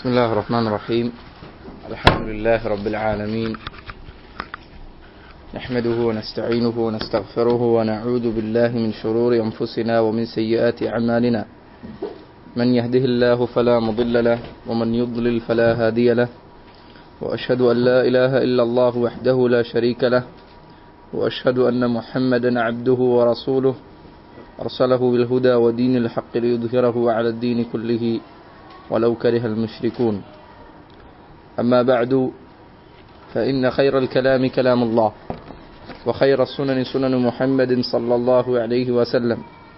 بسم الله الرحمن الرحيم الحمد لله رب العالمين نحمده ونستعينه ونستغفره ونعوذ بالله من شرور أنفسنا ومن سيئات أعمالنا من يهده الله فلا مضل له ومن يضلل فلا هادي له وأشهد أن لا إله إلا الله وحده لا شريك له وأشهد أن محمدا عبده ورسوله أرسله بالهدى ودين الحق ليظهره على الدين كله ولو كره المشركون أما بعد فإن خير الكلام كلام الله وخير السنن سنن محمد صلى الله عليه وسلم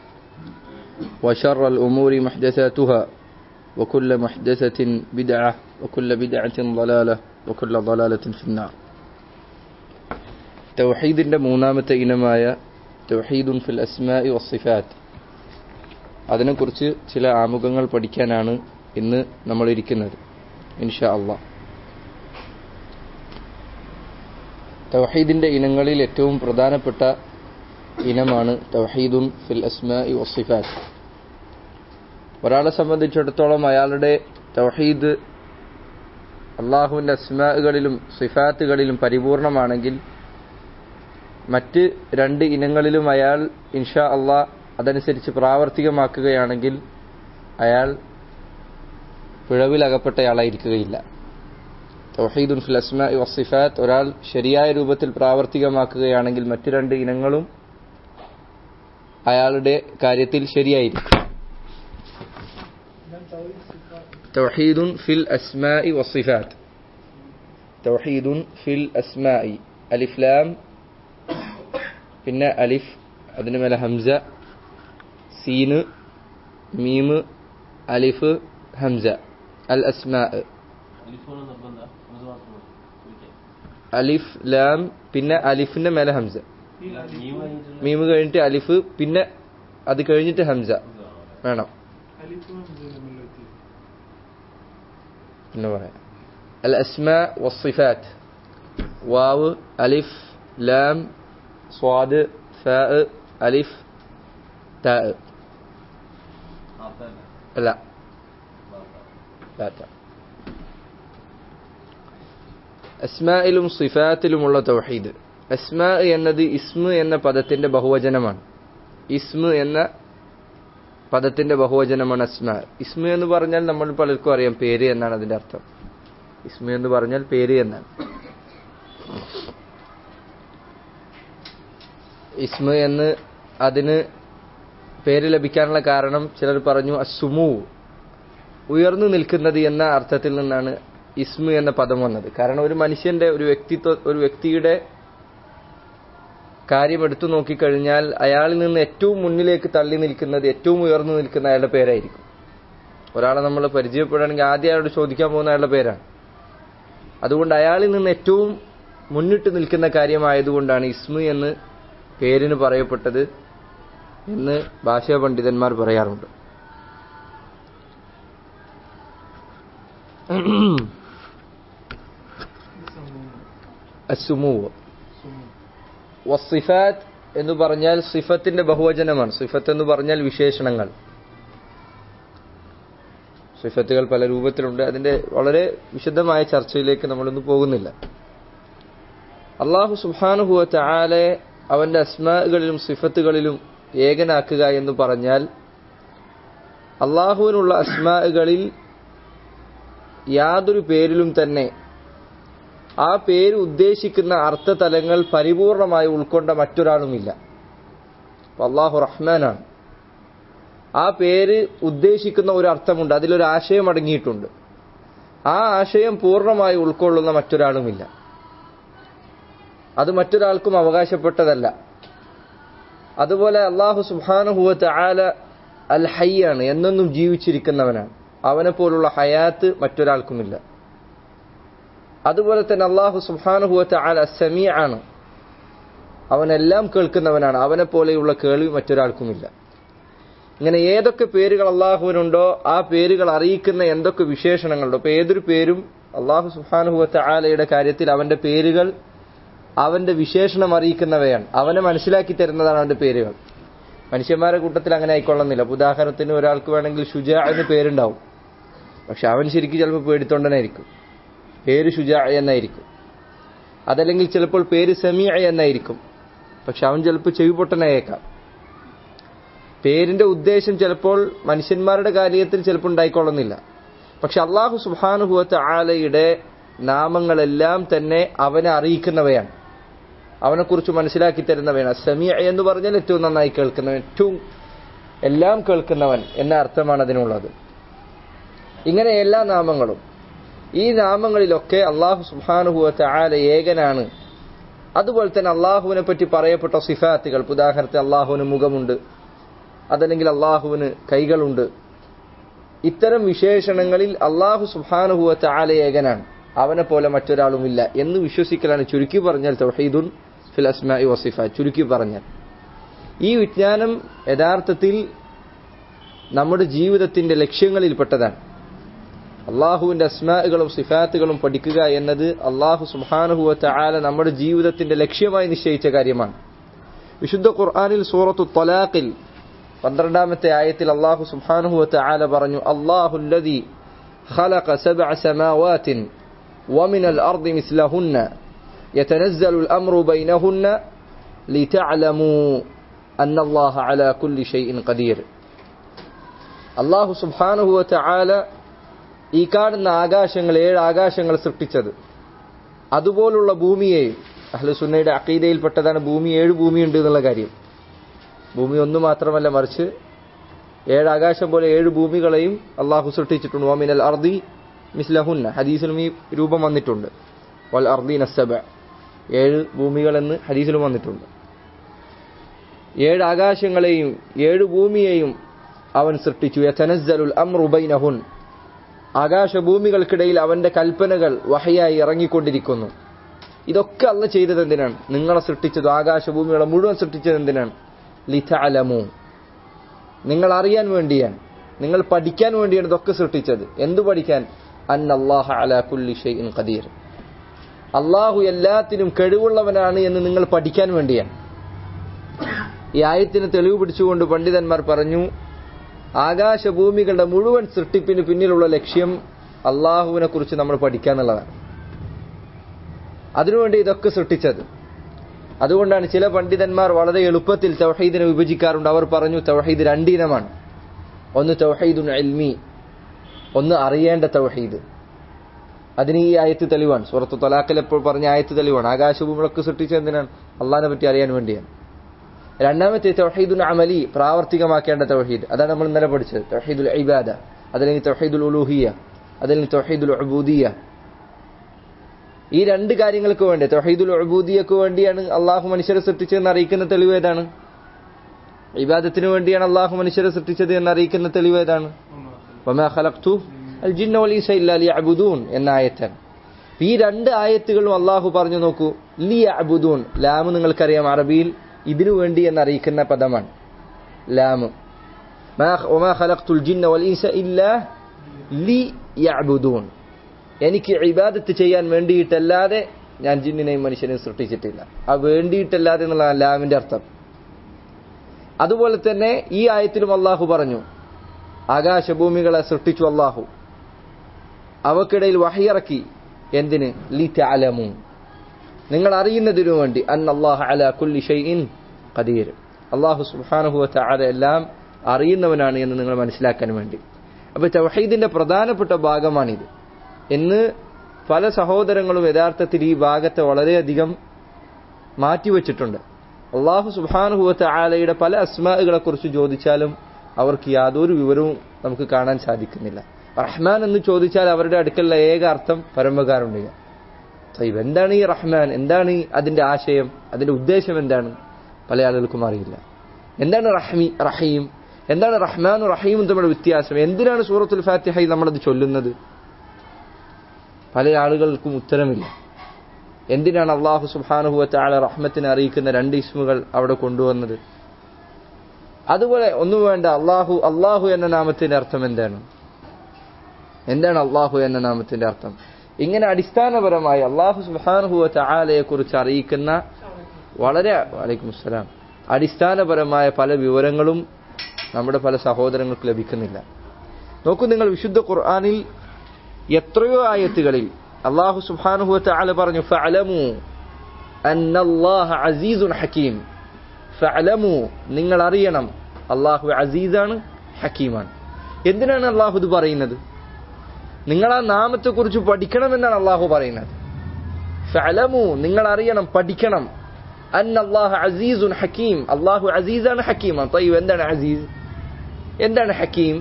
وشر الأمور محدثاتها وكل محدثة بدعة وكل بدعة ضلالة وكل ضلالة في النار തൗഹീദിൻ്റെ മൂന്നാമത്തെ ഇനമായ തൗഹീദുൻ ഫിൽ അസ്മാഇ വസിഫാത്ത് അതിനെക്കുറിച്ച് ചില ആമുഖങ്ങൾ പഠിക്കാനാണ് ഇന്ന് നമ്മൾ ഇരിക്കുന്നത് ഇൻഷാ അള്ളാ തൗഹീദിൻ്റെ ഇനങ്ങളിൽ ഏറ്റവും പ്രധാനപ്പെട്ട ഇനമാണ് തൗഹീദുൻ ഫിൽ അസ്മാഇ വസിഫാത്ത് ഒരാളെ സംബന്ധിച്ചിടത്തോളം അയാളുടെ തൗഹീദ് അള്ളാഹുവിൻ്റെ അസ്മാകളിലും സിഫാത്തുകളിലും പരിപൂർണമാണെങ്കിൽ മറ്റ് രണ്ട് ഇനങ്ങളിലും അയാൾ ഇൻഷാ അള്ളാ അതനുസരിച്ച് പ്രാവർത്തികമാക്കുകയാണെങ്കിൽ അയാൾ പിഴവിലകപ്പെട്ടയാളായിരിക്കുകയില്ല തൗഹീദുൻ ഫിൽ അസ്മാ വസിഫാത്ത് ഒരാൾ ശരിയായ രൂപത്തിൽ പ്രാവർത്തികമാക്കുകയാണെങ്കിൽ മറ്റു രണ്ട് ഇനങ്ങളും അയാളുടെ കാര്യത്തിൽ ശരിയായിരിക്കും തൗഹീദുൻ ഫിൽ അസ്മാ വസിഫാത്ത് തൗഹീദുൻ ഫിൽ അസ്മാ അലിഫ്ലാം പിന്നെ അലിഫ് അതിന് മേലെ ഹംസ സീന് മീമ് അലിഫ് ഹംസ അൽ അസ്മാ അലിഫ് ലാം പിന്നെ അലിഫിന്റെ മേലെ ഹംസ മീമ് കഴിഞ്ഞിട്ട് അലിഫ് പിന്നെ അത് കഴിഞ്ഞിട്ട് ഹംസ വേണം പിന്നെ പറയാം അൽ അസ്മാ വസിഫാത്ത് വാവ് അലിഫ് ലാം സ്വാദ് ഫാ അലിഫ് താ അല്ല ലാറ്റ അസ്മായിലും സിഫാത്തിലുമുള്ള തൗഹീദ് അസ്മാ എന്നത് ഇസ്മ എന്ന പദത്തിന്റെ ബഹുവചനമാണ് ഇസ്മ എന്ന പദത്തിന്റെ ബഹുവചനമാണ് അസ്മ ഇസ്മ എന്ന് പറഞ്ഞാൽ നമ്മൾ പലർക്കും അറിയാം പേര് എന്നാണ് അതിന്റെ അർത്ഥം ഇസ്മ എന്ന് പറഞ്ഞാൽ പേര് എന്നാണ് ഇസ്മ എന്ന് അതിന് പേര് ലഭിക്കാനുള്ള കാരണം ചിലർ പറഞ്ഞു അസുമു ഉയർന്നു നിൽക്കുന്നത് എന്ന അർത്ഥത്തിൽ നിന്നാണ് ഇസ്മു എന്ന പദം വന്നത് കാരണം ഒരു മനുഷ്യന്റെ ഒരു വ്യക്തിത്വ ഒരു വ്യക്തിയുടെ കാര്യം എടുത്തു നോക്കിക്കഴിഞ്ഞാൽ അയാളിൽ നിന്ന് ഏറ്റവും മുന്നിലേക്ക് തള്ളി നിൽക്കുന്നത് ഏറ്റവും ഉയർന്നു നിൽക്കുന്ന അയാളുടെ പേരായിരിക്കും ഒരാളെ നമ്മൾ പരിചയപ്പെടുകയാണെങ്കിൽ ആദ്യം അയാളോട് ചോദിക്കാൻ പോകുന്ന അയാളുടെ പേരാണ് അതുകൊണ്ട് അയാളിൽ നിന്ന് ഏറ്റവും മുന്നിട്ട് നിൽക്കുന്ന കാര്യമായതുകൊണ്ടാണ് ഇസ്മു എന്ന് പേരിന് പറയപ്പെട്ടത് എന്ന് ഭാഷാ പണ്ഡിതന്മാർ പറയാറുണ്ട് അസുമൂവ് വസിഫാത്ത് എന്ന് പറഞ്ഞാൽ സിഫത്തിന്റെ ബഹുവചനമാണ് സിഫത്ത് എന്ന് പറഞ്ഞാൽ വിശേഷണങ്ങൾ സിഫത്തുകൾ പല രൂപത്തിലുണ്ട് അതിന്റെ വളരെ വിശദമായ ചർച്ചയിലേക്ക് നമ്മളൊന്നും പോകുന്നില്ല അള്ളാഹു സുഹാനുഹുവ ആലെ അവന്റെ അസ്മാകളിലും സിഫത്തുകളിലും ഏകനാക്കുക എന്ന് പറഞ്ഞാൽ അള്ളാഹുവിനുള്ള അസ്മാകളിൽ യാതൊരു പേരിലും തന്നെ ആ പേര് ഉദ്ദേശിക്കുന്ന അർത്ഥതലങ്ങൾ പരിപൂർണമായി ഉൾക്കൊണ്ട മറ്റൊരാളുമില്ല അള്ളാഹു റഹ്മാനാണ് ആ പേര് ഉദ്ദേശിക്കുന്ന ഒരു അർത്ഥമുണ്ട് അതിലൊരു ആശയം അടങ്ങിയിട്ടുണ്ട് ആ ആശയം പൂർണ്ണമായി ഉൾക്കൊള്ളുന്ന മറ്റൊരാളുമില്ല അത് മറ്റൊരാൾക്കും അവകാശപ്പെട്ടതല്ല അതുപോലെ അള്ളാഹു സുബാനുഹുവത്ത് ആല അൽ ഹയ്യാണ് എന്നൊന്നും ജീവിച്ചിരിക്കുന്നവനാണ് അവനെ പോലുള്ള ഹയാത്ത് മറ്റൊരാൾക്കുമില്ല അതുപോലെ തന്നെ അള്ളാഹു സുബാനുഹുവത്ത് ആല സമീ ആണ് അവനെല്ലാം കേൾക്കുന്നവനാണ് അവനെ പോലെയുള്ള കേൾവി മറ്റൊരാൾക്കുമില്ല ഇങ്ങനെ ഏതൊക്കെ പേരുകൾ അള്ളാഹുവിനുണ്ടോ ആ പേരുകൾ അറിയിക്കുന്ന എന്തൊക്കെ വിശേഷണങ്ങളുണ്ടോ അപ്പൊ ഏതൊരു പേരും അള്ളാഹു സുബാനുഹുവത്ത് ആലയുടെ കാര്യത്തിൽ അവന്റെ പേരുകൾ അവന്റെ വിശേഷണം അറിയിക്കുന്നവയാണ് അവനെ മനസ്സിലാക്കി തരുന്നതാണ് അവന്റെ പേരുകൾ മനുഷ്യന്മാരുടെ കൂട്ടത്തിൽ അങ്ങനെ ആയിക്കൊള്ളുന്നില്ല ഉദാഹരണത്തിന് ഒരാൾക്ക് വേണമെങ്കിൽ ഷുജ എന്ന് പേരുണ്ടാവും പക്ഷെ അവൻ ശരിക്കും ചിലപ്പോൾ പേടിത്തൊണ്ടനായിരിക്കും പേര് ഷുജാ എന്നായിരിക്കും അതല്ലെങ്കിൽ ചിലപ്പോൾ പേര് സമീഅ എന്നായിരിക്കും പക്ഷെ അവൻ ചിലപ്പോൾ ചെവി പൊട്ടനായേക്കാം പേരിന്റെ ഉദ്ദേശം ചിലപ്പോൾ മനുഷ്യന്മാരുടെ കാര്യത്തിൽ ചിലപ്പോൾ ഉണ്ടായിക്കൊള്ളുന്നില്ല പക്ഷെ അള്ളാഹു സുബാനുഹുവത്ത് ആലയുടെ നാമങ്ങളെല്ലാം തന്നെ അവനെ അറിയിക്കുന്നവയാണ് അവനെക്കുറിച്ച് മനസ്സിലാക്കി തരുന്നവയാണ് സമീഅ എന്ന് പറഞ്ഞാൽ ഏറ്റവും നന്നായി കേൾക്കുന്നവൻ ഏറ്റവും എല്ലാം കേൾക്കുന്നവൻ എന്ന അർത്ഥമാണ് അതിനുള്ളത് ഇങ്ങനെ എല്ലാ നാമങ്ങളും ഈ നാമങ്ങളിലൊക്കെ അള്ളാഹു സുബാനുഹുവത്ത് ആല ഏകനാണ് അതുപോലെ തന്നെ അള്ളാഹുവിനെ പറ്റി പറയപ്പെട്ട സിഫാത്തുകൾ ഉദാഹരണത്തിന് അള്ളാഹുവിന് മുഖമുണ്ട് അതല്ലെങ്കിൽ അള്ളാഹുവിന് കൈകളുണ്ട് ഇത്തരം വിശേഷണങ്ങളിൽ അള്ളാഹു സുബാനുഹുവത്ത് ആല ഏകനാണ് അവനെ പോലെ മറ്റൊരാളുമില്ല എന്ന് വിശ്വസിക്കലാണ് ചുരുക്കി പറഞ്ഞാൽ തൗഹീദുൻ ഫിൽ അസ്മായി വസിഫ ചുരുക്കി പറഞ്ഞാൽ ഈ വിജ്ഞാനം യഥാർത്ഥത്തിൽ നമ്മുടെ ജീവിതത്തിന്റെ ലക്ഷ്യങ്ങളിൽപ്പെട്ടതാണ് അള്ളാഹുവിന്റെ അസ്മാകളും സിഫാത്തുകളും പഠിക്കുക എന്നത് അള്ളാഹു സുബാനുഹുവത്ത ആല നമ്മുടെ ജീവിതത്തിന്റെ ലക്ഷ്യമായി നിശ്ചയിച്ച കാര്യമാണ് വിശുദ്ധ ഖുർആാനിൽ സൂറത്തു തൊലാഖിൽ പന്ത്രണ്ടാമത്തെ ആയത്തിൽ അള്ളാഹു സുബാനുഹുവത്ത ആല പറഞ്ഞു അള്ളാഹുല്ലതി خلق سبع سماوات ومن الأرض مثلهن يتنزل الأمر بينهن لتعلموا أن الله على كل شيء قدير الله سبحانه وتعالى ഈ കാണുന്ന ആകാശങ്ങൾ ഏഴ് ആകാശങ്ങൾ സൃഷ്ടിച്ചത് അതുപോലുള്ള ഭൂമിയെയും അഹ്ലുസുന്നയുടെ അക്കീതയിൽപ്പെട്ടതാണ് ഭൂമി ഏഴ് ഭൂമിയുണ്ട് എന്നുള്ള കാര്യം ഭൂമി ഒന്ന് മാത്രമല്ല മറിച്ച് ഏഴ് ആകാശം പോലെ ഏഴ് ഭൂമികളെയും അള്ളാഹു സൃഷ്ടിച്ചിട്ടുണ്ട് വമിനൽ അർദി മിസ്ലഹുന്ന ഹദീസിലും ഈ രൂപം വന്നിട്ടുണ്ട് വൽ അർദി നസബ ഏഴ് ഭൂമികളെന്ന് ഹദീസിലും വന്നിട്ടുണ്ട് ഏഴ് ആകാശങ്ങളെയും ഏഴ് ഭൂമിയെയും അവൻ സൃഷ്ടിച്ചു യതനസ്സലുൽ അംറു ബൈനഹുൻ ആകാശഭൂമികൾക്കിടയിൽ അവന്റെ കൽപ്പനകൾ വഹയായി ഇറങ്ങിക്കൊണ്ടിരിക്കുന്നു ഇതൊക്കെ അല്ല ചെയ്തത് എന്തിനാണ് നിങ്ങളെ സൃഷ്ടിച്ചത് ആകാശഭൂമികളെ മുഴുവൻ സൃഷ്ടിച്ചത് എന്തിനാണ് ലിഥഅലമു നിങ്ങൾ അറിയാൻ വേണ്ടിയാണ് നിങ്ങൾ പഠിക്കാൻ വേണ്ടിയാണ് ഇതൊക്കെ സൃഷ്ടിച്ചത് എന്തു പഠിക്കാൻ അൻ അള്ളാഹ അല കുല്ലി ഷൈഇൻ ഖദീർ അള്ളാഹു എല്ലാത്തിനും കഴിവുള്ളവനാണ് എന്ന് നിങ്ങൾ പഠിക്കാൻ വേണ്ടിയാണ് ഈ ആയത്തിന് തെളിവ് പിടിച്ചുകൊണ്ട് പണ്ഡിതന്മാർ പറഞ്ഞു ആകാശഭൂമികളുടെ മുഴുവൻ സൃഷ്ടിപ്പിന് പിന്നിലുള്ള ലക്ഷ്യം അള്ളാഹുവിനെ കുറിച്ച് നമ്മൾ പഠിക്കുക എന്നുള്ളതാണ് അതിനുവേണ്ടി ഇതൊക്കെ സൃഷ്ടിച്ചത് അതുകൊണ്ടാണ് ചില പണ്ഡിതന്മാർ വളരെ എളുപ്പത്തിൽ തൗഹീദിനെ വിഭജിക്കാറുണ്ട് അവർ പറഞ്ഞു തൗഹീദ് രണ്ടിനമാണ് ഒന്ന് തൗഹീദുൻ അൽമി ഒന്ന് അറിയേണ്ട തൗഹീദ് അതിന് ഈ ആയത്ത് തെളിവാണ് സുഹൃത്തു തലാഖിൽ എപ്പോൾ പറഞ്ഞ ആയത്ത് തെളിവാണ് ആകാശഭൂമികളൊക്കെ സൃഷ്ടിച്ചത് എന്തിനാണ് അള്ളാഹിനെ പറ്റി അറിയാൻ വേണ്ടിയാണ് രണ്ടാമത്തെ തൗഹീദുൽ അമലി പ്രാവർത്തികമാക്കേണ്ട തൗഹീദ് അതാണ് നമ്മൾ ഇന്നലെ പഠിച്ചത് തൗഹീദുൽ ഇബാദ അതല്ലെങ്കിൽ തൗഹീദുൽ ഉലൂഹിയ അതല്ലെങ്കിൽ തൗഹീദുൽ ഉബൂദിയ ഈ രണ്ട് കാര്യങ്ങൾക്ക് വേണ്ടി തൗഹീദുൽ ഉബൂദിയക്ക് വേണ്ടിയാണ് അള്ളാഹു മനുഷ്യരെ സൃഷ്ടിച്ചതെന്ന് അറിയിക്കുന്ന തെളിവ് ഏതാണ് ഇബാദത്തിന് വേണ്ടിയാണ് അള്ളാഹു മനുഷ്യരെ സൃഷ്ടിച്ചത് എന്ന് അറിയിക്കുന്ന തെളിവ് ഏതാണ് വമാ ഖലഖ്തു അൽ ജിന്ന വൽ ഇൻസ ഇല്ലാ ലിയഅബുദൂൻ എന്ന ആയത്താണ് ഈ രണ്ട് ആയത്തുകളും അള്ളാഹു പറഞ്ഞു നോക്കൂ ലിയഅബുദൂൻ ലാം നിങ്ങൾക്കറിയാം അറബിയിൽ ഇതിനു വേണ്ടി എന്നറിയിക്കുന്ന പദമാണ് ലാമ് ഒമാ ഖലഖ്തുൽ ജിന്ന വൽ ഇൻസ ഇല്ലാ ലി യഅബുദൂൻ എനിക്ക് ഇബാദത്ത് ചെയ്യാൻ വേണ്ടിയിട്ടല്ലാതെ ഞാൻ ജിന്നിനെയും മനുഷ്യനെയും സൃഷ്ടിച്ചിട്ടില്ല ആ വേണ്ടിയിട്ടല്ലാതെ എന്നുള്ള ലാമിന്റെ അർത്ഥം അതുപോലെ തന്നെ ഈ ആയത്തിലും അള്ളാഹു പറഞ്ഞു ആകാശഭൂമികളെ സൃഷ്ടിച്ചു അള്ളാഹു അവക്കിടയിൽ വഹിയിറക്കി എന്തിന് ലി തഅലമു നിങ്ങൾ അറിയുന്നതിനു വേണ്ടി അൻ അള്ളാഹു അല കുല്ലി ഷൈഇൻ ഖദീർ അള്ളാഹു സുബ്ഹാനഹു വതആല എല്ലാം അറിയുന്നവനാണ് എന്ന് നിങ്ങൾ മനസ്സിലാക്കാൻ വേണ്ടി അപ്പോൾ തൗഹീദിന്റെ പ്രധാനപ്പെട്ട ഭാഗമാണിത് എന്ന് പല സഹോദരങ്ങളും യഥാർത്ഥത്തിൽ ഈ ഭാഗത്തെ വളരെയധികം മാറ്റിവെച്ചിട്ടുണ്ട് അള്ളാഹു സുബ്ഹാനഹു വതആലയുടെ പല അസ്മാകളെ കുറിച്ച് ചോദിച്ചാലും അവർക്ക് യാതൊരു വിവരവും നമുക്ക് കാണാൻ സാധിക്കുന്നില്ല റഹ്മാൻ എന്ന് ചോദിച്ചാൽ അവരുടെ അടുക്കലുള്ള ഏക അർത്ഥം പരമകാരുണ്യ സൈബ് എന്താണ് ഈ റഹ്മാൻ എന്താണ് ഈ അതിന്റെ ആശയം അതിന്റെ ഉദ്ദേശം എന്താണ് പല ആളുകൾക്കും അറിയില്ല എന്താണ് റഹ്മി റഹീം എന്താണ് റഹ്മാനും റഹീമും തമ്മിലുള്ള വ്യത്യാസം എന്തിനാണ് സൂറത്തുൽ ഫാത്തിഹയിൽ നമ്മളത് ചൊല്ലുന്നത് പല ആളുകൾക്കും ഉത്തരമില്ല എന്തിനാണ് അള്ളാഹു സുബാനുഹുവത്തെ ആളെ റഹ്മത്തിനെ അറിയിക്കുന്ന രണ്ട് ഇസ്മുകൾ അവിടെ കൊണ്ടുവന്നത് അതുപോലെ ഒന്നും വേണ്ട അള്ളാഹു അള്ളാഹു എന്ന നാമത്തിന്റെ അർത്ഥം എന്താണ് എന്താണ് അള്ളാഹു എന്ന നാമത്തിന്റെ അർത്ഥം ഇങ്ങനെ അടിസ്ഥാനപരമായി അള്ളാഹു സുബാനുഹുവത്തെ ആലയെ കുറിച്ച് അറിയിക്കുന്ന വളരെ വലൈക്കും അസ്സലാം അടിസ്ഥാനപരമായ പല വിവരങ്ങളും നമ്മുടെ പല സഹോദരങ്ങൾക്ക് ലഭിക്കുന്നില്ല നോക്കൂ നിങ്ങൾ വിശുദ്ധ ഖുർആനിൽ എത്രയോ ആയത്തുകളിൽ അള്ളാഹു സുബ്ഹാനഹു തആല പറഞ്ഞു ഫഅലമു അന്നല്ലാഹ അസീസുൻ ഹക്കീം ഫഅലമു നിങ്ങൾ അറിയണം അള്ളാഹു അസീസാണ് ഹക്കീമാണ് എന്തിനാണ് അള്ളാഹു ഇത് പറയുന്നത് നിങ്ങൾ ആ നാമത്തെക്കുറിച്ച് പഠിക്കണമെന്നാണ് അള്ളാഹു പറയുന്നത് ഫഅലമു നിങ്ങൾ അറിയണം പഠിക്കണം അന്ന അള്ളാഹു അസീസുൻ ഹക്കീം അള്ളാഹു അസീസാണ് ഹക്കീമാണ് തയ്യു എന്താണ് അസീസ് എന്താണ് ഹക്കീം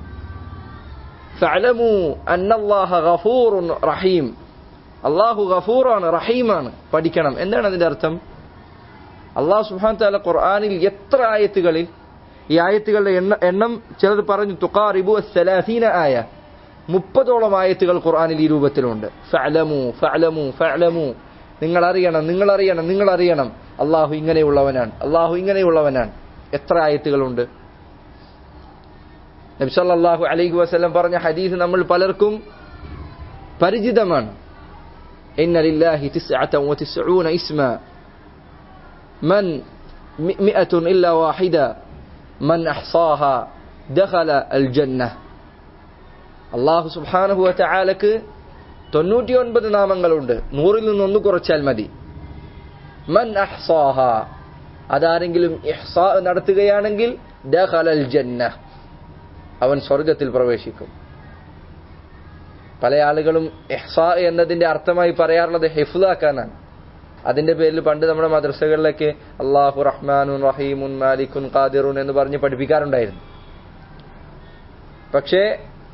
ഫഅലമു അന്ന അള്ളാഹ ഗഫൂറുൻ റഹീം അള്ളാഹു ഗഫൂറാണ് റഹീമാണ് പഠിക്കണം എന്താണ് അതിന്റെ അർത്ഥം അള്ളാഹു സുബ്ഹാനഹു തആല ഖുർആനിൽ എത്ര ആയത്തുകളിൽ ഈ ആയത്തുകളുടെ എണ്ണ എണ്ണം ചിലർ പറഞ്ഞു തുഖാറിബു സലാസീന ആയ മുപ്പതോളം ആയത്തുകൾ ഖുർആനിൽ ഈ രൂപത്തിലുണ്ട് ഫഅലമു ഫഅലമു ഫഅലമു നിങ്ങൾ അറിയണം നിങ്ങൾ അറിയണം നിങ്ങൾ അറിയണം അള്ളാഹു ഇങ്ങനെയുള്ളവനാണ് അള്ളാഹു ഇങ്ങനെയുള്ളവനാണ് എത്ര ആയത്തുകളുണ്ട് നബി സല്ലല്ലാഹു അലൈഹി വസല്ലം പറഞ്ഞ ഹദീസ് നമ്മൾ പലർക്കും പരിചിതമാണ് ഇന്ന ലില്ലാഹി തിസ്അത വതിസ്ഊന ഇസ്മ മൻ മിഅത്തുൻ ഇല്ല വാഹിദ മൻ അഹ്സാഹ ദഖല അൽ ജന്ന അള്ളാഹു സുബ്ഹാനഹു വതആലക്ക് തൊണ്ണൂറ്റിയൊൻപത് നാമങ്ങളുണ്ട് നൂറിൽ നിന്ന് ഒന്ന് കുറച്ചാൽ മതി മൻ അഹ്സാഹ അതാരെങ്കിലും ഇഹ്സാ നടത്തുകയാണെങ്കിൽ ദഖലൽ ജന്ന അവൻ സ്വർഗത്തിൽ പ്രവേശിക്കും പല ആളുകളും ഇഹ്സാ എന്നതിന്റെ അർത്ഥമായി പറയാറുള്ളത് ഹിഫ്ലാക്കാനാണ് അതിന്റെ പേരിൽ പണ്ട് നമ്മുടെ മദ്രസകളിലൊക്കെ അള്ളാഹു റഹ്മാനുൻ റഹീമുൻ മാലിക്കുൻ ഖാദിറുൻ എന്ന് പറഞ്ഞ് പഠിപ്പിക്കാറുണ്ടായിരുന്നു പക്ഷേ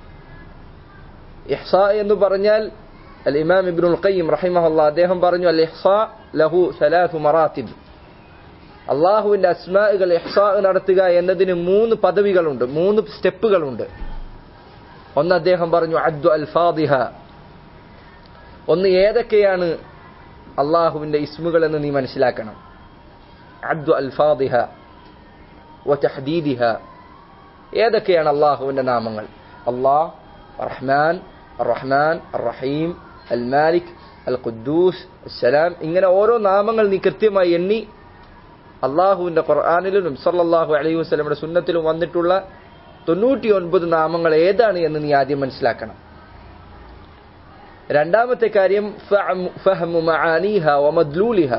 ഇഹ്സാ എന്ന് പറഞ്ഞാൽ അൽ ഇമാം ഇബ്നുൽ ഖയ്യിം റഹിമഹുല്ലാ അദ്ദേഹം പറഞ്ഞു അൽ ഇഹ്സാ ലഹു സലാസു മറാത്തിബ് അള്ളാഹുവിന്റെ അസ്മാകൾ ഇഹ്സാ നടത്തുക എന്നതിന് മൂന്ന് പദവികളുണ്ട് മൂന്ന് സ്റ്റെപ്പുകളുണ്ട് ഒന്ന് അദ്ദേഹം പറഞ്ഞു അദ്ദു അൽ ഫാദിഹ ഒന്ന് ഏതൊക്കെയാണ് അള്ളാഹുവിന്റെ ഇസ്മുകൾ എന്ന് നീ മനസ്സിലാക്കണം അദ്ദു അൽ ഫാദിഹ വതഹദീദിഹ ഏതൊക്കെയാണ് അള്ളാഹുവിന്റെ നാമങ്ങൾ അള്ളാഹ് റഹ്മാൻ റഹ്മാൻ റഹീം അൽ മാലിക് അൽ ഖുദ്ദൂസ് അസ്സലാം ഇങ്ങനെ ഓരോ നാമങ്ങൾ നീ കൃത്യമായി എണ്ണി അള്ളാഹുവിന്റെ ഖുർആാനിലും സല്ലല്ലാഹു അലൈഹി വസല്ലമയുടെ സുന്നത്തിലും വന്നിട്ടുള്ള തൊണ്ണൂറ്റി ഒൻപത് നാമങ്ങൾ ഏതാണ് എന്ന് നീ ആദ്യം മനസ്സിലാക്കണം രണ്ടാമത്തെ കാര്യം ഫഹ്മു മആനീഹ വമദ്ലൂലിഹ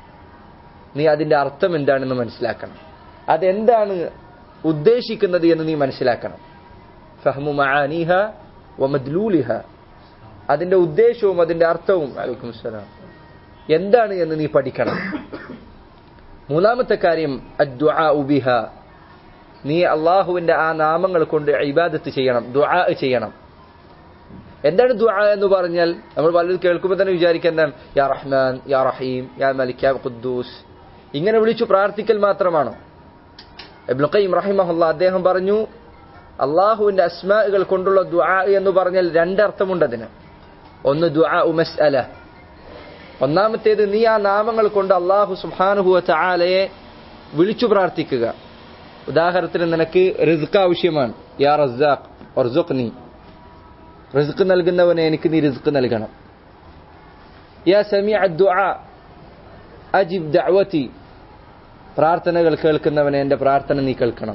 നീ അതിന്റെ അർത്ഥം എന്താണെന്ന് മനസ്സിലാക്കണം അതെന്താണ് ഉദ്ദേശിക്കുന്നത് എന്ന് നീ മനസ്സിലാക്കണം ഫഹ്മു മആനീഹ വമദ്ലൂലിഹ അതിന്റെ ഉദ്ദേശവും അതിന്റെ അർത്ഥവും അലൈക്കും സലാം എന്താണ് എന്ന് നീ പഠിക്കണം മൂന്നാമത്തെ കാര്യം ബിഹ നീ അള്ളാഹുവിന്റെ ആ നാമങ്ങൾ കൊണ്ട് ഇബാദത്ത് ചെയ്യണം ദുആ ചെയ്യണം എന്താണ് ദുആ എന്ന് പറഞ്ഞാൽ നമ്മൾ പലരും കേൾക്കുമ്പോൾ തന്നെ വിചാരിക്കുക എന്താണ് യാ റഹ്മാൻ യാ റഹീം യാ മലിക് യാ ഖുദ്ദൂസ് ഇങ്ങനെ വിളിച്ചു പ്രാർത്ഥിക്കൽ മാത്രമാണോ ഇബ്നു ഖയ്യിം റഹിമഹുല്ലാ അദ്ദേഹം പറഞ്ഞു അള്ളാഹുവിന്റെ അസ്മാകൾ കൊണ്ടുള്ള ദുആ എന്ന് പറഞ്ഞാൽ രണ്ടർത്ഥമുണ്ട് അതിന് ഒന്ന് ദുആ മസ്അല ഒന്നാമത്തേത് നീ ആ നാമങ്ങൾ കൊണ്ട് അള്ളാഹു സുബ്ഹാനഹു തആലയെ വിളിച്ചു പ്രാർത്ഥിക്കുക ഉദാഹരണത്തിന് നിനക്ക് റിസ്ക് ആവശ്യമാണ് യാ റസാഖ് ഒർസുഖ്നി റിസ്ക് നൽകുന്നവനെ എനിക്ക് നീ റിസ്ക് നൽകണം യാ സമീ ദുആ അജിബ് ദഅവതി പ്രാർത്ഥനകൾ കേൾക്കുന്നവനെ എന്റെ പ്രാർത്ഥന നീ കേൾക്കണം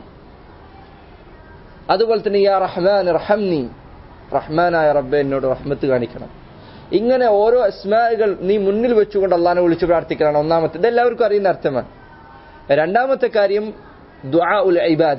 അതുപോലെ തന്നെ യാ റഹ്മാൻ റഹംനി റഹ്മാനായ റബ്ബെ എന്നോട് റഹ്മത്ത് കാണിക്കണം ഇങ്ങനെ ഓരോ അസ്മാകൾ നീ മുന്നിൽ വെച്ചുകൊണ്ട് അള്ളാനെ വിളിച്ചു പ്രാർത്ഥിക്കണം ഒന്നാമത്തെ ഇതെല്ലാവർക്കും അറിയുന്ന അർത്ഥമാണ് രണ്ടാമത്തെ കാര്യം ദുആ ഉൽ ഇബാദ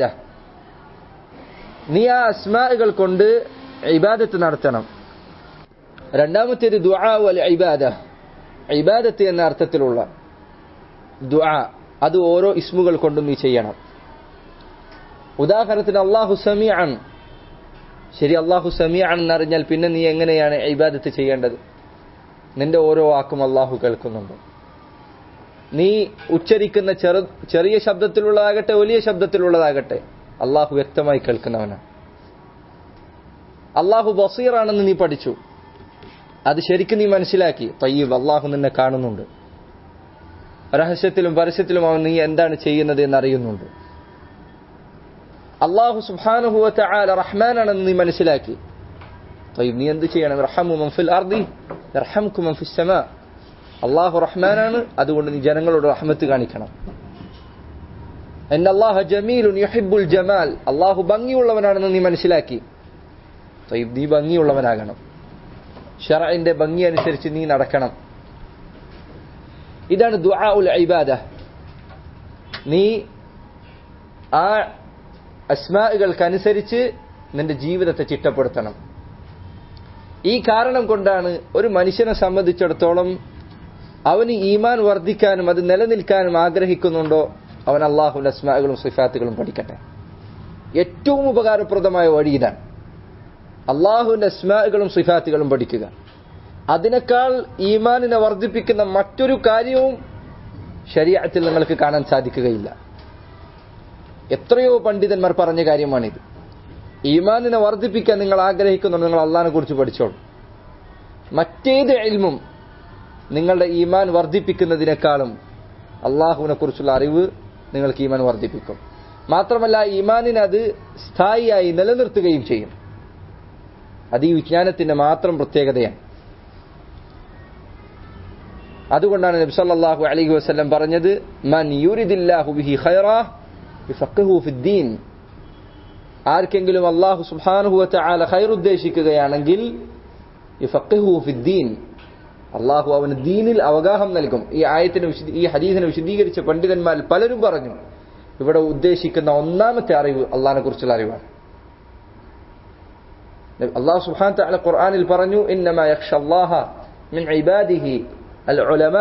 നീ ആ അസ്മാകൾ കൊണ്ട് ഇബാദത്ത് നടത്തണം രണ്ടാമത്തേത് ദുആ ഉൽ ഇബാദ ഇബാദത്ത് എന്ന അർത്ഥത്തിലുള്ള ദുആ അത് ഓരോ ഇസ്മുകൾ കൊണ്ടും നീ ചെയ്യണം ഉദാഹരണത്തിന് അള്ളാഹു സമീഅൻ ശരി അള്ളാഹു സമീഅൻ എന്നറിഞ്ഞാൽ പിന്നെ നീ എങ്ങനെയാണ് ഇബാദത്ത് ചെയ്യേണ്ടത് നിന്റെ ഓരോ വാക്കും അള്ളാഹു കേൾക്കുന്നുണ്ട് നീ ഉച്ചരിക്കുന്ന ചെറു ചെറിയ ശബ്ദത്തിലുള്ളതാകട്ടെ വലിയ ശബ്ദത്തിലുള്ളതാകട്ടെ അള്ളാഹു വ്യക്തമായി കേൾക്കുന്നവനാണ് അള്ളാഹു ബസീറാണെന്ന് നീ പഠിച്ചു അത് ശരിക്കും നീ മനസ്സിലാക്കി തയ്യബ് അള്ളാഹു നിന്നെ കാണുന്നുണ്ട് രഹസ്യത്തിലും പരസ്യത്തിലും അവൻ നീ എന്താണ് ചെയ്യുന്നത് എന്ന് അറിയുന്നുണ്ട് അള്ളാഹു സുബാനുഹുവത്തെ ആല റഹ്മാനാണെന്ന് നീ മനസ്സിലാക്കി തയ്യബ് നീ എന്ത് ചെയ്യണം റഹമു മൻഫിൽ അർദി റഹംകു മൻഫിൽ സമാ അള്ളാഹു റഹ്മാനാണ് അതുകൊണ്ട് നീ ജനങ്ങളോട് റഹ്മത്ത് കാണിക്കണം അള്ളാഹു ജമീലുൻ യുഹിബുൽ ജമാൽ അള്ളാഹു ഭംഗിയുള്ളവനാണെന്ന് നീ മനസ്സിലാക്കി തയ്യബ് നീ ഭംഗിയുള്ളവനാകണം ഷറഇന്റെ ഭംഗി അനുസരിച്ച് നീ നടക്കണം ഇതാണ് ദുആ ഉൽ ഇബാദ നീ ആ അസ്മാകൾക്കനുസരിച്ച് നിന്റെ ജീവിതത്തെ ചിട്ടപ്പെടുത്തണം ഈ കാരണം കൊണ്ടാണ് ഒരു മനുഷ്യനെ സംബന്ധിച്ചിടത്തോളം അവന് ഈമാൻ വർദ്ധിക്കാനും അത് നിലനിൽക്കാനും ആഗ്രഹിക്കുന്നുണ്ടോ അവൻ അള്ളാഹുവിന്റെ അസ്മാകളും സിഫാത്തുകളും പഠിക്കട്ടെ ഏറ്റവും ഉപകാരപ്രദമായ വഴി ഇതാണ് അള്ളാഹുവിന്റെ അസ്മാകളും സിഫാത്തുകളും പഠിക്കുക അതിനേക്കാൾ ഈമാനിനെ വർദ്ധിപ്പിക്കുന്ന മറ്റൊരു കാര്യവും ശരീരത്തിൽ നിങ്ങൾക്ക് കാണാൻ സാധിക്കുകയില്ല എത്രയോ പണ്ഡിതന്മാർ പറഞ്ഞ കാര്യമാണിത് ഈമാനിനെ വർദ്ധിപ്പിക്കാൻ നിങ്ങൾ ആഗ്രഹിക്കുന്നുണ്ട് നിങ്ങൾ അള്ളാഹിനെ കുറിച്ച് പഠിച്ചോളൂ മറ്റേത് എൽമും നിങ്ങളുടെ ഈമാൻ വർദ്ധിപ്പിക്കുന്നതിനേക്കാളും അള്ളാഹുവിനെ കുറിച്ചുള്ള അറിവ് നിങ്ങൾക്ക് ഈമാൻ വർദ്ധിപ്പിക്കും മാത്രമല്ല ഈമാനിനെ അത് സ്ഥായിയായി നിലനിർത്തുകയും ചെയ്യും അത് ഈ വിജ്ഞാനത്തിന്റെ മാത്രം പ്രത്യേകതയാണ് അതുകൊണ്ടാണ് നബി സല്ലല്ലാഹു അലൈഹി വസല്ലം പറഞ്ഞത് മൻ യുരിദില്ലാഹു ബിഹി ഖൈറാ യഫഖഹു ഫിദ്ദീൻ ആർക്കെങ്കിലും അല്ലാഹു സുബ്ഹാനഹു വതആല ഖൈർ ഉദ്ദേശിക്കുകയാണെങ്കിൽ യഫഖഹു ഫിദ്ദീൻ അള്ളാഹു അവന് ദീനിൽ അവഗാഹം നൽകും ഈ ആയത്തിന് ഈ ഹദീസിനെ വിശദീകരിച്ച പണ്ഡിതന്മാർ പലരും പറഞ്ഞു ഇവിടെ ഉദ്ദേശിക്കുന്ന ഒന്നാമത്തെ അറിവ് അള്ളാഹിനെ കുറിച്ചുള്ള അറിവാണ് അള്ളാഹു സുബ്ഹാൻ തആല ഖുർആനിൽ പറഞ്ഞു ഇന്നമാ യഖ്ഷല്ലാഹ മിൻ ഇബാദിഹി അൽ ഉലമ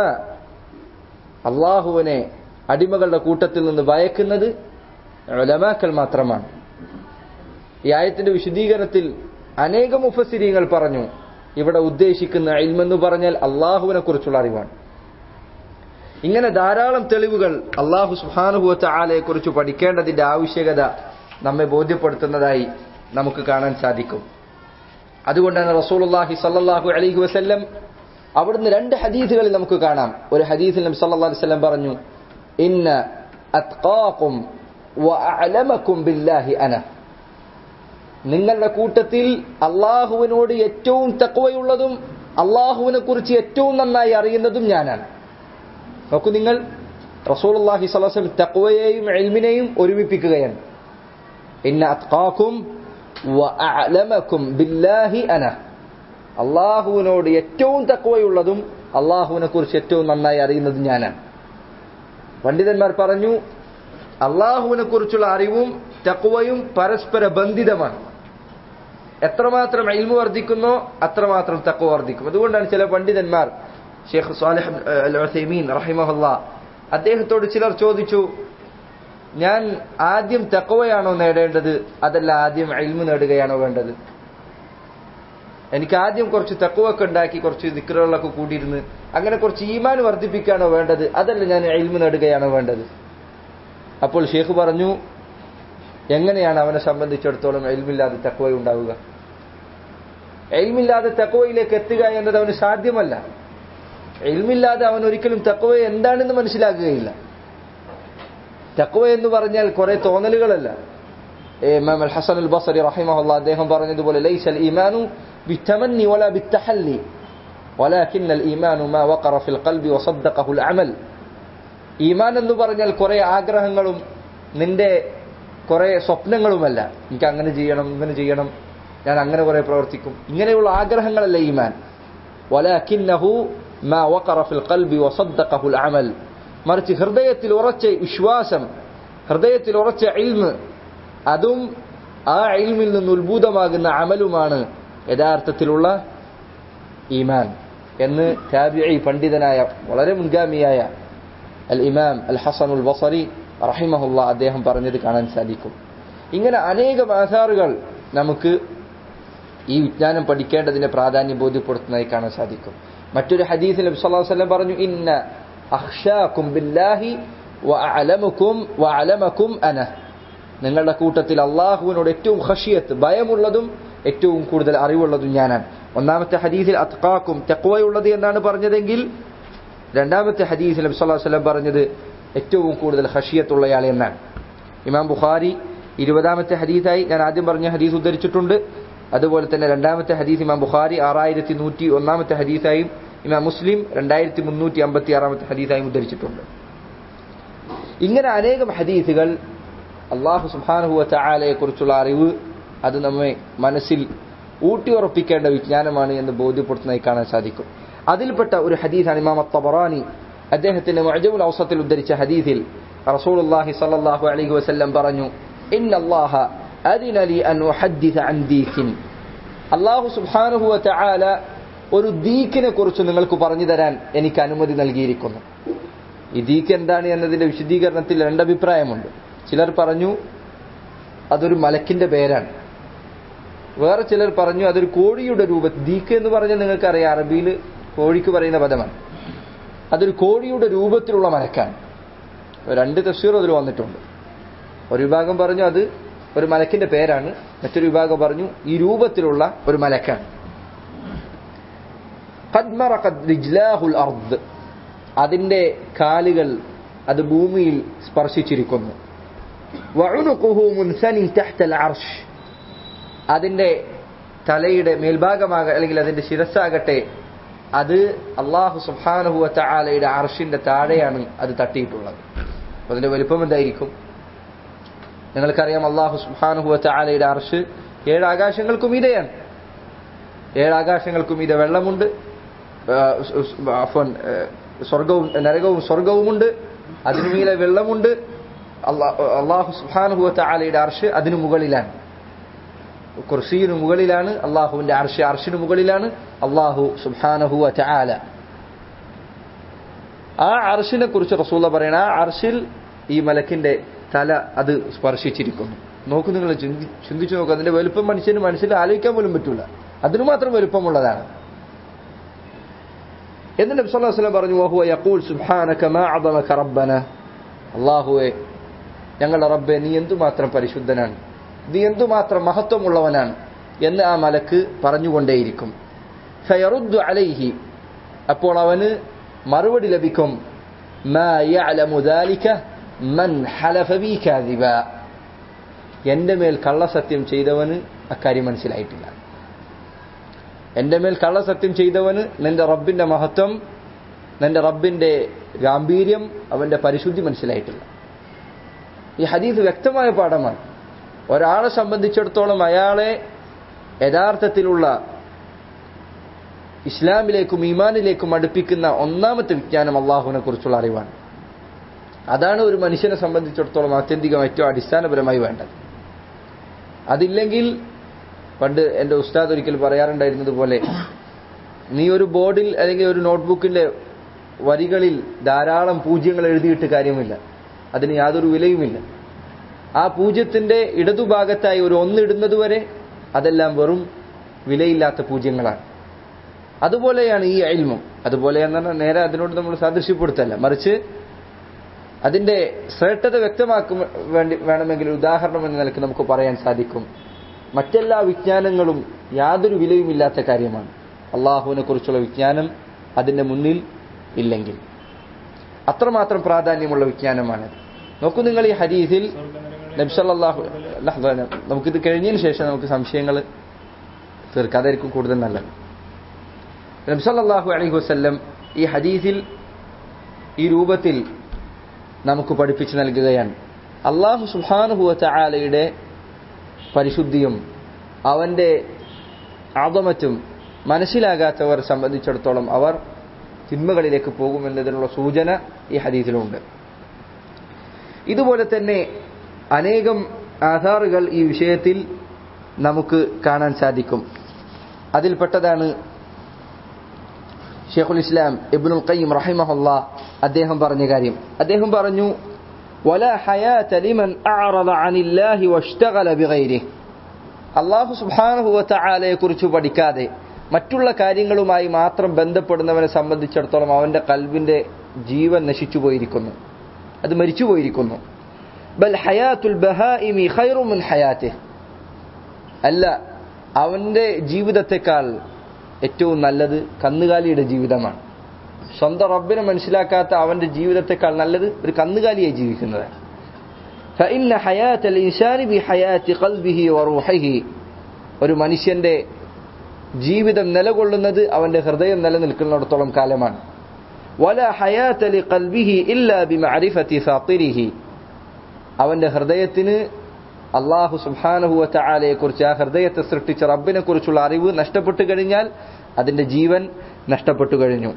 അള്ളാഹുവിനെ അടിമകളുടെ കൂട്ടത്തിൽ നിന്ന് ഭയക്കുന്നത് ഉലമാക്കൾ മാത്രമാണ് ഈ ആയത്തിന്റെ വിശദീകരണത്തിൽ അനേകം മുഫസിരിങ്ങൾ പറഞ്ഞു ഇവിടെ ഉദ്ദേശിക്കുന്ന ഇൽമെന്ന് പറഞ്ഞാൽ അള്ളാഹുവിനെ കുറിച്ചുള്ള അറിവാണ് ഇങ്ങനെ ധാരാളം തെളിവുകൾ അള്ളാഹു സുഹാനുഭവത്ത ആലയെ കുറിച്ച് പഠിക്കേണ്ടതിന്റെ ആവശ്യകത നമ്മെ ബോധ്യപ്പെടുത്തുന്നതായി നമുക്ക് കാണാൻ സാധിക്കും അതുകൊണ്ടാണ് റസൂലുള്ളാഹി സല്ലല്ലാഹു അലൈഹി വസല്ലം അവിടുന്ന് രണ്ട് ഹദീസുകളിൽ നമുക്ക് കാണാം ഒരു ഹദീസിൽ നബി സല്ലല്ലാഹു അലൈഹി വസല്ലം പറഞ്ഞു ഇന്ന അത്ഖാഖും വഅലമക്കും ബില്ലാഹി അന നിങ്ങളുടെ കൂട്ടത്തിൽ അള്ളാഹുവിനോട് ഏറ്റവും തക്കവയുള്ളതും അള്ളാഹുവിനെ കുറിച്ച് ഏറ്റവും നന്നായി അറിയുന്നതും ഞാനാണ് നോക്കൂ നിങ്ങൾ റസൂലുള്ളാഹി സ്വലം തക്വയെയും എൽമിനെയും ഒരുമിപ്പിക്കുകയാണ് ഇന്ന അത്ഖാക്കും വഅലമക്കും ബില്ലാഹി അന അള്ളാഹുവിനോട് ഏറ്റവും തക്വയുള്ളതും അള്ളാഹുവിനെ കുറിച്ച് ഏറ്റവും നന്നായി അറിയുന്നതും ഞാനാണ് പണ്ഡിതന്മാർ പറഞ്ഞു അള്ളാഹുവിനെ കുറിച്ചുള്ള അറിവും തക്വയും പരസ്പര ബന്ധിതമാണ് എത്രമാത്രം ഇൽമു വർദ്ധിക്കുന്നോ അത്രമാത്രം തക്വ വർദ്ധിക്കും അതുകൊണ്ടാണ് ചില പണ്ഡിതന്മാർ ഷെയ്ഖ് സാലിഹ് അൽ ഉസൈമീൻ റഹിമഹുല്ല അദ്ദേഹത്തോട് ചിലർ ചോദിച്ചു ഞാൻ ആദ്യം തക്കവയാണോ നേടേണ്ടത് അതല്ല ആദ്യം ഇൽമു നേടുകയാണോ വേണ്ടത് എനിക്ക് ആദ്യം കുറച്ച് തക്കവൊക്കെ ഉണ്ടാക്കി കുറച്ച് നിക്കറുകളൊക്കെ കൂടിയിരുന്ന് അങ്ങനെ കുറച്ച് ഈമാൻ വർദ്ധിപ്പിക്കുകയാണോ വേണ്ടത് അതല്ല ഞാൻ ഇൽമു നേടുകയാണോ വേണ്ടത് അപ്പോൾ ഷെയ്ഖ് പറഞ്ഞു എങ്ങനെയാണ് അവനെ സംബന്ധിച്ചിടത്തോളം എൽമില്ലാതെ തക്വ ഉണ്ടാവുക എൽമില്ലാതെ തക്വയിലേക്ക് എത്തുക എന്നത് അവന് സാധ്യമല്ല എൽമില്ലാതെ അവൻ ഒരിക്കലും തക്വ എന്താണെന്ന് മനസ്സിലാക്കുകയില്ല തക്വ എന്ന് പറഞ്ഞാൽ കുറെ തോന്നലുകളല്ല ഇമാം അൽ ഹസൻ അൽ ബസരി റഹിമഹുല്ല അദ്ദേഹം പറഞ്ഞതുപോലെ ലൈസൽ ഈമാനു ബിത്തമന്നി വല ബിത്തഹല്ലി ولكن الإيمان ما وقر في القلب وصدقه العمل ഈമാൻ എന്ന് പറഞ്ഞാൽ കുറെ ആഗ്രഹങ്ങളും നിന്റെ കുറെ സ്വപ്നങ്ങളുമല്ല എനിക്ക് അങ്ങനെ ചെയ്യണം ഇങ്ങനെ ചെയ്യണം ഞാൻ അങ്ങനെ കുറെ പ്രവർത്തിക്കും ഇങ്ങനെയുള്ള ആഗ്രഹങ്ങളല്ല ഈമാൻ വലാക്കിന്നഹു മാ വഖറ ഫിൽ ഖൽബി വസദ്ദഖഹുൽ അമൽ മറിച്ച് ഹൃദയത്തിൽ ഉറച്ച വിശ്വാസം ഹൃദയത്തിൽ ഉറച്ച ഇൽമ് അതും ആ ഇൽമിൽ നിന്ന് ഉത്ഭൂതമാകുന്ന അമലുമാണ് യഥാർത്ഥത്തിലുള്ള ഈമാൻ എന്ന് താബിഈ പണ്ഡിതനായ വളരെ മുൻഗാമിയായ അൽ ഇമാം അൽ ഹസനുൽ ബസറി റഹിമഹുല്ല അദ്ദേഹം പറഞ്ഞത് കാണാൻ സാധിക്കും ഇങ്ങനെ അനേകം ആധാറുകൾ നമുക്ക് ഈ വിജ്ഞാനം പഠിക്കേണ്ടതിന്റെ പ്രാധാന്യം ബോധ്യപ്പെടുത്തുന്നതായി കാണാൻ സാധിക്കും മറ്റൊരു ഹദീസിൽ നബി സല്ലല്ലാഹു അലൈഹി വസല്ലം പറഞ്ഞു ഇന്ന അഖ്ഷാകും ബില്ലാഹി വഅലമുക്കും വഅലമക്കും അന നിങ്ങളുടെ കൂട്ടത്തിൽ അള്ളാഹുവിനോട് ഏറ്റവും ഖഷിയത്ത് ഭയമുള്ളതും ഏറ്റവും കൂടുതൽ അറിവുള്ളതും ഞാനാണ് ഒന്നാമത്തെ ഹദീസിൽ അത്കാക്കും തെക്വയുള്ളത് എന്നാണ് പറഞ്ഞതെങ്കിൽ രണ്ടാമത്തെ ഹദീസിൽ നബി സല്ലല്ലാഹു അലൈഹി വസല്ലം പറഞ്ഞത് ഏറ്റവും കൂടുതൽ ഖഷിയത്തുള്ളയാൾ എന്നാണ് ഇമാം ബുഖാരി ഇരുപതാമത്തെ ഹദീസായി ഞാൻ ആദ്യം പറഞ്ഞ ഹദീസ് ഉദ്ധരിച്ചിട്ടുണ്ട് അതുപോലെ തന്നെ രണ്ടാമത്തെ ഹദീസ് ഇമാം ബുഖാരി ആറായിരത്തി നൂറ്റി ഒന്നാമത്തെ ഹദീസായും ഇമാം മുസ്ലിം രണ്ടായിരത്തി മുന്നൂറ്റി അമ്പത്തി ആറാമത്തെ ഹദീസായും ഉദ്ധരിച്ചിട്ടുണ്ട് ഇങ്ങനെ അനേകം ഹദീസുകൾ അള്ളാഹു സുബാനുഹുവ ചായാലയെ കുറിച്ചുള്ള അറിവ് അത് നമ്മെ മനസ്സിൽ ഊട്ടിയുറപ്പിക്കേണ്ട വിജ്ഞാനമാണ് എന്ന് ബോധ്യപ്പെടുത്തുന്നതായി കാണാൻ സാധിക്കും അതിൽപ്പെട്ട ഒരു ഹദീസാണ് ഇമാം തബറാനി അദ്ദേഹത്തിന്റെ മുഅജമുൽ ഔസത്തിൽ ഉദ്ധരിച്ച ഹദീസിൽ റസൂലുള്ളാഹി സ്വല്ലല്ലാഹു അലൈഹി വസല്ലം പറഞ്ഞു ഇന്നല്ലാഹ അദിന ലി അൻ ഉഹദ്ദിസ അൻ ദീഖിൻ അല്ലാഹു സുബ്ഹാനഹു വതആല ഒരു ദീക്കിനെ കുറിച്ച് നിങ്ങൾക്ക് പറഞ്ഞു തരാൻ എനിക്ക് അനുമതി നൽകിയിരിക്കുന്നു ഈ ദീക്ക് എന്താണ് എന്നതിന്റെ വിശദീകരണത്തിൽ രണ്ടഭിപ്രായമുണ്ട് ചിലർ പറഞ്ഞു അതൊരു മലക്കിന്റെ പേരാണ് വേറെ ചിലർ പറഞ്ഞു അതൊരു കോഴിയുടെ രൂപ ദീക്ക് എന്ന് പറഞ്ഞാൽ നിങ്ങൾക്കറിയാം അറബിയിൽ കോഴിക്ക് പറയുന്ന പദമാണ് അതൊരു കോഴിയുടെ രൂപത്തിലുള്ള മലക്കാണ് രണ്ട് തഫ്സീർ അതിൽ വന്നിട്ടുണ്ട് ഒരു വിഭാഗം പറഞ്ഞു അത് ഒരു മലക്കിന്റെ പേരാണ് മറ്റൊരു വിഭാഗം പറഞ്ഞു ഈ രൂപത്തിലുള്ള ഒരു മലക്കാണ് അതിന്റെ കാലുകൾ അത് ഭൂമിയിൽ സ്പർശിച്ചിരിക്കുന്നു അതിന്റെ തലയുടെ മേൽഭാഗമാക അല്ലെങ്കിൽ അതിന്റെ ശിരസ്സാകട്ടെ അത് അള്ളാഹു സുഹാനുഹുവ ചാലയുടെ അർഷിന്റെ താഴെയാണ് അത് തട്ടിയിട്ടുള്ളത് അതിന്റെ വലുപ്പം എന്തായിരിക്കും നിങ്ങൾക്കറിയാം അള്ളാഹു സുഹാനുഹുവ ചാലയുടെ അർഷ് ഏഴ് ആകാശങ്ങൾക്കും ഇതയാണ് ഏഴ് ആകാശങ്ങൾക്കും ഇത് വെള്ളമുണ്ട് സ്വർഗവും നരകവും സ്വർഗവുമുണ്ട് അതിനു മീലെ വെള്ളമുണ്ട് അള്ളാഹു സുഹാനുഹുവ ചാലയുടെ അർഷ് അതിനു മുകളിലാണ് കുർസിയിനു മുകളിലാണ് അള്ളാഹുവിന്റെ അർഷ് അർഷിന് മുകളിലാണ് അള്ളാഹു സുബാനഹു ചാല ആ അർഷിനെ കുറിച്ച് റസൂല പറയണ ആ അർഷിൽ ഈ മലക്കിന്റെ തല അത് സ്പർശിച്ചിരിക്കുന്നു നോക്കൂ നിങ്ങൾ ചിന്തിച്ചു നോക്കൂ അതിന്റെ വലുപ്പം മനുഷ്യന് മനസ്സിൽ ആലോചിക്കാൻ പോലും പറ്റൂല അതിനു മാത്രം വലുപ്പമുള്ളതാണ് എന്ന് നബി സല്ലല്ലാഹു അലൈഹി വസല്ലം പറഞ്ഞു വഹുവ യഖൂൽ സുബ്ഹാനക മാ അദമക റബ്ബന അല്ലാഹുവേ ഞങ്ങളുടെ റബ്ബെ നീ എന്തുമാത്രം പരിശുദ്ധനാണ് നീ എന്തുമാത്രം മഹത്വമുള്ളവനാണ് എന്ന് ആ മലക്ക് പറഞ്ഞുകൊണ്ടേയിരിക്കും ഫയറുദ്ദു അലൈഹി അപ്പോൾ അവന് മറുപടി ലഭിക്കും മാ യഅലമു ദാലിക മൻ ഹലഫ ബി കാദിബ എൻ്റെ മേൽ കള്ളസത്യം ചെയ്തവന് അക്കാര്യം മനസ്സിലായിട്ടില്ല എൻ്റെ മേൽ കള്ളസത്യം ചെയ്തവന് നിന്റെ റബ്ബിന്റെ മഹത്വം നിന്റെ റബ്ബിന്റെ ഗാംഭീര്യം അവന്റെ പരിശുദ്ധി മനസ്സിലായിട്ടില്ല ഈ ഹദീസ് വ്യക്തമായ പാഠമാണ് ഒരാളെ സംബന്ധിച്ചിടത്തോളം അയാളെ യഥാർത്ഥത്തിലുള്ള ഇസ്ലാമിലേക്കും ഈമാനിലേക്കും അടുപ്പിക്കുന്ന ഒന്നാമത്തെ വിജ്ഞാനം അള്ളാഹുവിനെ കുറിച്ചുള്ള അറിവാണ് അതാണ് ഒരു മനുഷ്യനെ സംബന്ധിച്ചിടത്തോളം ആത്യന്തികം ഏറ്റവും അടിസ്ഥാനപരമായി വേണ്ടത് അതില്ലെങ്കിൽ പണ്ട് എൻ്റെ ഉസ്താദ് ഒരിക്കൽ പറയാറുണ്ടായിരുന്നത് പോലെ നീ ഒരു ബോർഡിൽ അല്ലെങ്കിൽ ഒരു നോട്ട്ബുക്കിന്റെ വരികളിൽ ധാരാളം പൂജ്യങ്ങൾ എഴുതിയിട്ട് കാര്യമില്ല അതിന് യാതൊരു വിലയുമില്ല ആ പൂജ്യത്തിന്റെ ഇടതുഭാഗത്തായി ഒരു ഒന്നിടുന്നത് വരെ അതെല്ലാം വെറും വിലയില്ലാത്ത പൂജ്യങ്ങളാണ് അതുപോലെയാണ് ഈ അയൽമം അതുപോലെയെന്ന് പറഞ്ഞാൽ നേരെ അതിനോട് നമ്മൾ സാദൃശ്യപ്പെടുത്തല്ല മറിച്ച് അതിന്റെ ശ്രേഷ്ഠത വ്യക്തമാക്കും വേണ്ടി വേണമെങ്കിൽ ഉദാഹരണം എന്ന നിലയ്ക്ക് നമുക്ക് പറയാൻ സാധിക്കും മറ്റെല്ലാ വിജ്ഞാനങ്ങളും യാതൊരു വിലയുമില്ലാത്ത കാര്യമാണ് അള്ളാഹുവിനെ കുറിച്ചുള്ള വിജ്ഞാനം അതിന്റെ മുന്നിൽ ഇല്ലെങ്കിൽ അത്രമാത്രം പ്രാധാന്യമുള്ള വിജ്ഞാനമാണ് നോക്കൂ നിങ്ങൾ ഈ ഹദീസിൽ നബ്സല്ലാഹു നമുക്കിത് കഴിഞ്ഞതിന് ശേഷം നമുക്ക് സംശയങ്ങൾ തീർക്കാതായിരിക്കും കൂടുതൽ നല്ലത് നബ്സല്ലാഹു അലൈഹി വസ്ല്ലം ഈ ഹദീസിൽ ഈ രൂപത്തിൽ നമുക്ക് പഠിപ്പിച്ചു നൽകുകയാണ് അള്ളാഹു സുഹാനുഹുവ ചാലയുടെ പരിശുദ്ധിയും അവന്റെ ആദമറ്റും മനസ്സിലാകാത്തവർ സംബന്ധിച്ചിടത്തോളം അവർ തിന്മകളിലേക്ക് പോകുമെന്നതിനുള്ള സൂചന ഈ ഹദീസിലുണ്ട് ഇതുപോലെ തന്നെ അനേകം ആധാറുകൾ ഈ വിഷയത്തിൽ നമുക്ക് കാണാൻ സാധിക്കും അതിൽപ്പെട്ടതാണ് ഷെയ്ഖുൽ ഇസ്ലാം ഇബ്നുൽ ഖയ്യിം റഹിമഹുല്ല അദ്ദേഹം പറഞ്ഞ കാര്യം അദ്ദേഹം പറഞ്ഞു ولا حياة لمن أعرض عن الله واشتغل بغيره അള്ളാഹു സുബാനഹു വത്തആലയെ കുറിച്ച് പഠിക്കാതെ മറ്റുള്ള കാര്യങ്ങളുമായി മാത്രം ബന്ധപ്പെടുന്നവനെ സംബന്ധിച്ചിടത്തോളം അവന്റെ കൽവിന്റെ ജീവൻ നശിച്ചു പോയിരിക്കുന്നു അത് മരിച്ചു പോയിരിക്കുന്നു ബൽ ഹയാത്തുൽ ബഹാഇമി ഖൈറു മിൻ ഹയാത്തി അല്ല അവന്റെ ജീവിതത്തെക്കാൾ ഏറ്റവും നല്ലത് കന്നുകാലിയുടെ ജീവിതമാണ് സ്വന്തം റബ്ബിനെ മനസ്സിലാക്കാത്ത അവന്റെ ജീവിതത്തെക്കാൾ നല്ലത് ഒരു കന്നുകാലിയായി ജീവിക്കുന്നതാണ് فإن حياة الإنسان بحياة قلبه وروحه ഒരു മനുഷ്യന്റെ ജീവിതം നിലകൊള്ളുന്നത് അവന്റെ ഹൃദയം നിലനിൽക്കുന്നിടത്തോളം കാലമാണ് ولا حياة لقلبه إلا بمعرفة فاطره അവന്റെ ഹൃദയത്തിന് അള്ളാഹു സുബാനുഹുവത്ത ആലയെ കുറിച്ച് ആ ഹൃദയത്തെ സൃഷ്ടിച്ച റബ്ബിനെ കുറിച്ചുള്ള അറിവ് നഷ്ടപ്പെട്ടു കഴിഞ്ഞാൽ അതിന്റെ ജീവൻ നഷ്ടപ്പെട്ടു കഴിഞ്ഞു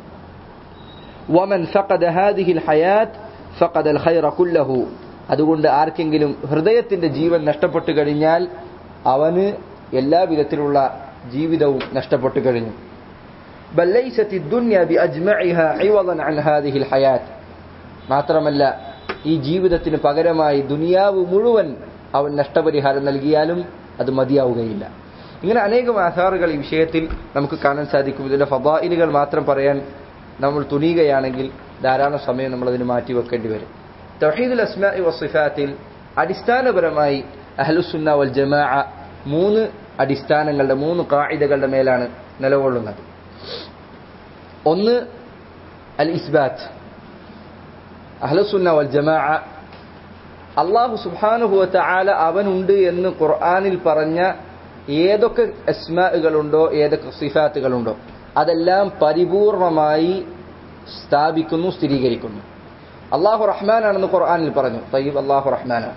വമൻ ഫഖദ ഹാദിഹിൽ ഹയാത്ത് ഫഖദൽ ഖൈറ കുല്ലഹു അതുകൊണ്ട് ആർക്കെങ്കിലും ഹൃദയത്തിന്റെ ജീവൻ നഷ്ടപ്പെട്ടു കഴിഞ്ഞാൽ അവന് എല്ലാ വിധത്തിലുള്ള ജീവിതവും നഷ്ടപ്പെട്ടു കഴിഞ്ഞു ബൽ ലൈസത്തി ദുനിയ ബിഅജ്മഇഹാ ഇവദൻ അൻ ഹാദിഹിൽ ഹയാത്ത് മാത്രമല്ല ഈ ജീവിതത്തിന് പകരമായി ദുനിയാവ് മുഴുവൻ അവൻ നഷ്ടപരിഹാരം നൽകിയാലും അത് മതിയാവുകയില്ല ഇങ്ങനെ അനേകം ആധാറുകൾ ഈ വിഷയത്തിൽ നമുക്ക് കാണാൻ സാധിക്കും ഇതിന്റെ ഫബായിലുകൾ മാത്രം പറയാൻ നമ്മൾ തുനിയുകയാണെങ്കിൽ ധാരാളം സമയം നമ്മൾ അതിന് മാറ്റിവെക്കേണ്ടി വരും തൗഹീദുൽ അസ്മാ വസിഫാത്തിൽ അടിസ്ഥാനപരമായി അഹ്ലുസുന്ന വൽ ജമാ മൂന്ന് അടിസ്ഥാനങ്ങളുടെ മൂന്ന് കായികകളുടെ മേലാണ് നിലകൊള്ളുന്നത് ഒന്ന് അൽ ഇസ്ബാത്ത് അഹ്ലുസുന്ന വൽ ജമാ അള്ളാഹു സുബാനുഹുവത്ത ആല അവനുണ്ട് എന്ന് ഖുർആാനിൽ പറഞ്ഞ ഏതൊക്കെ അസ്മാകളുണ്ടോ ഏതൊക്കെ സിഫാത്തുകളുണ്ടോ അതെല്ലാം പരിപൂർണമായി സ്ഥാപിക്കുന്നു സ്ഥിരീകരിക്കുന്നു അള്ളാഹു റഹ്മാനാണെന്ന് ഖുർആാനിൽ പറഞ്ഞു തയ്യബ് അള്ളാഹു റഹ്മാനാണ്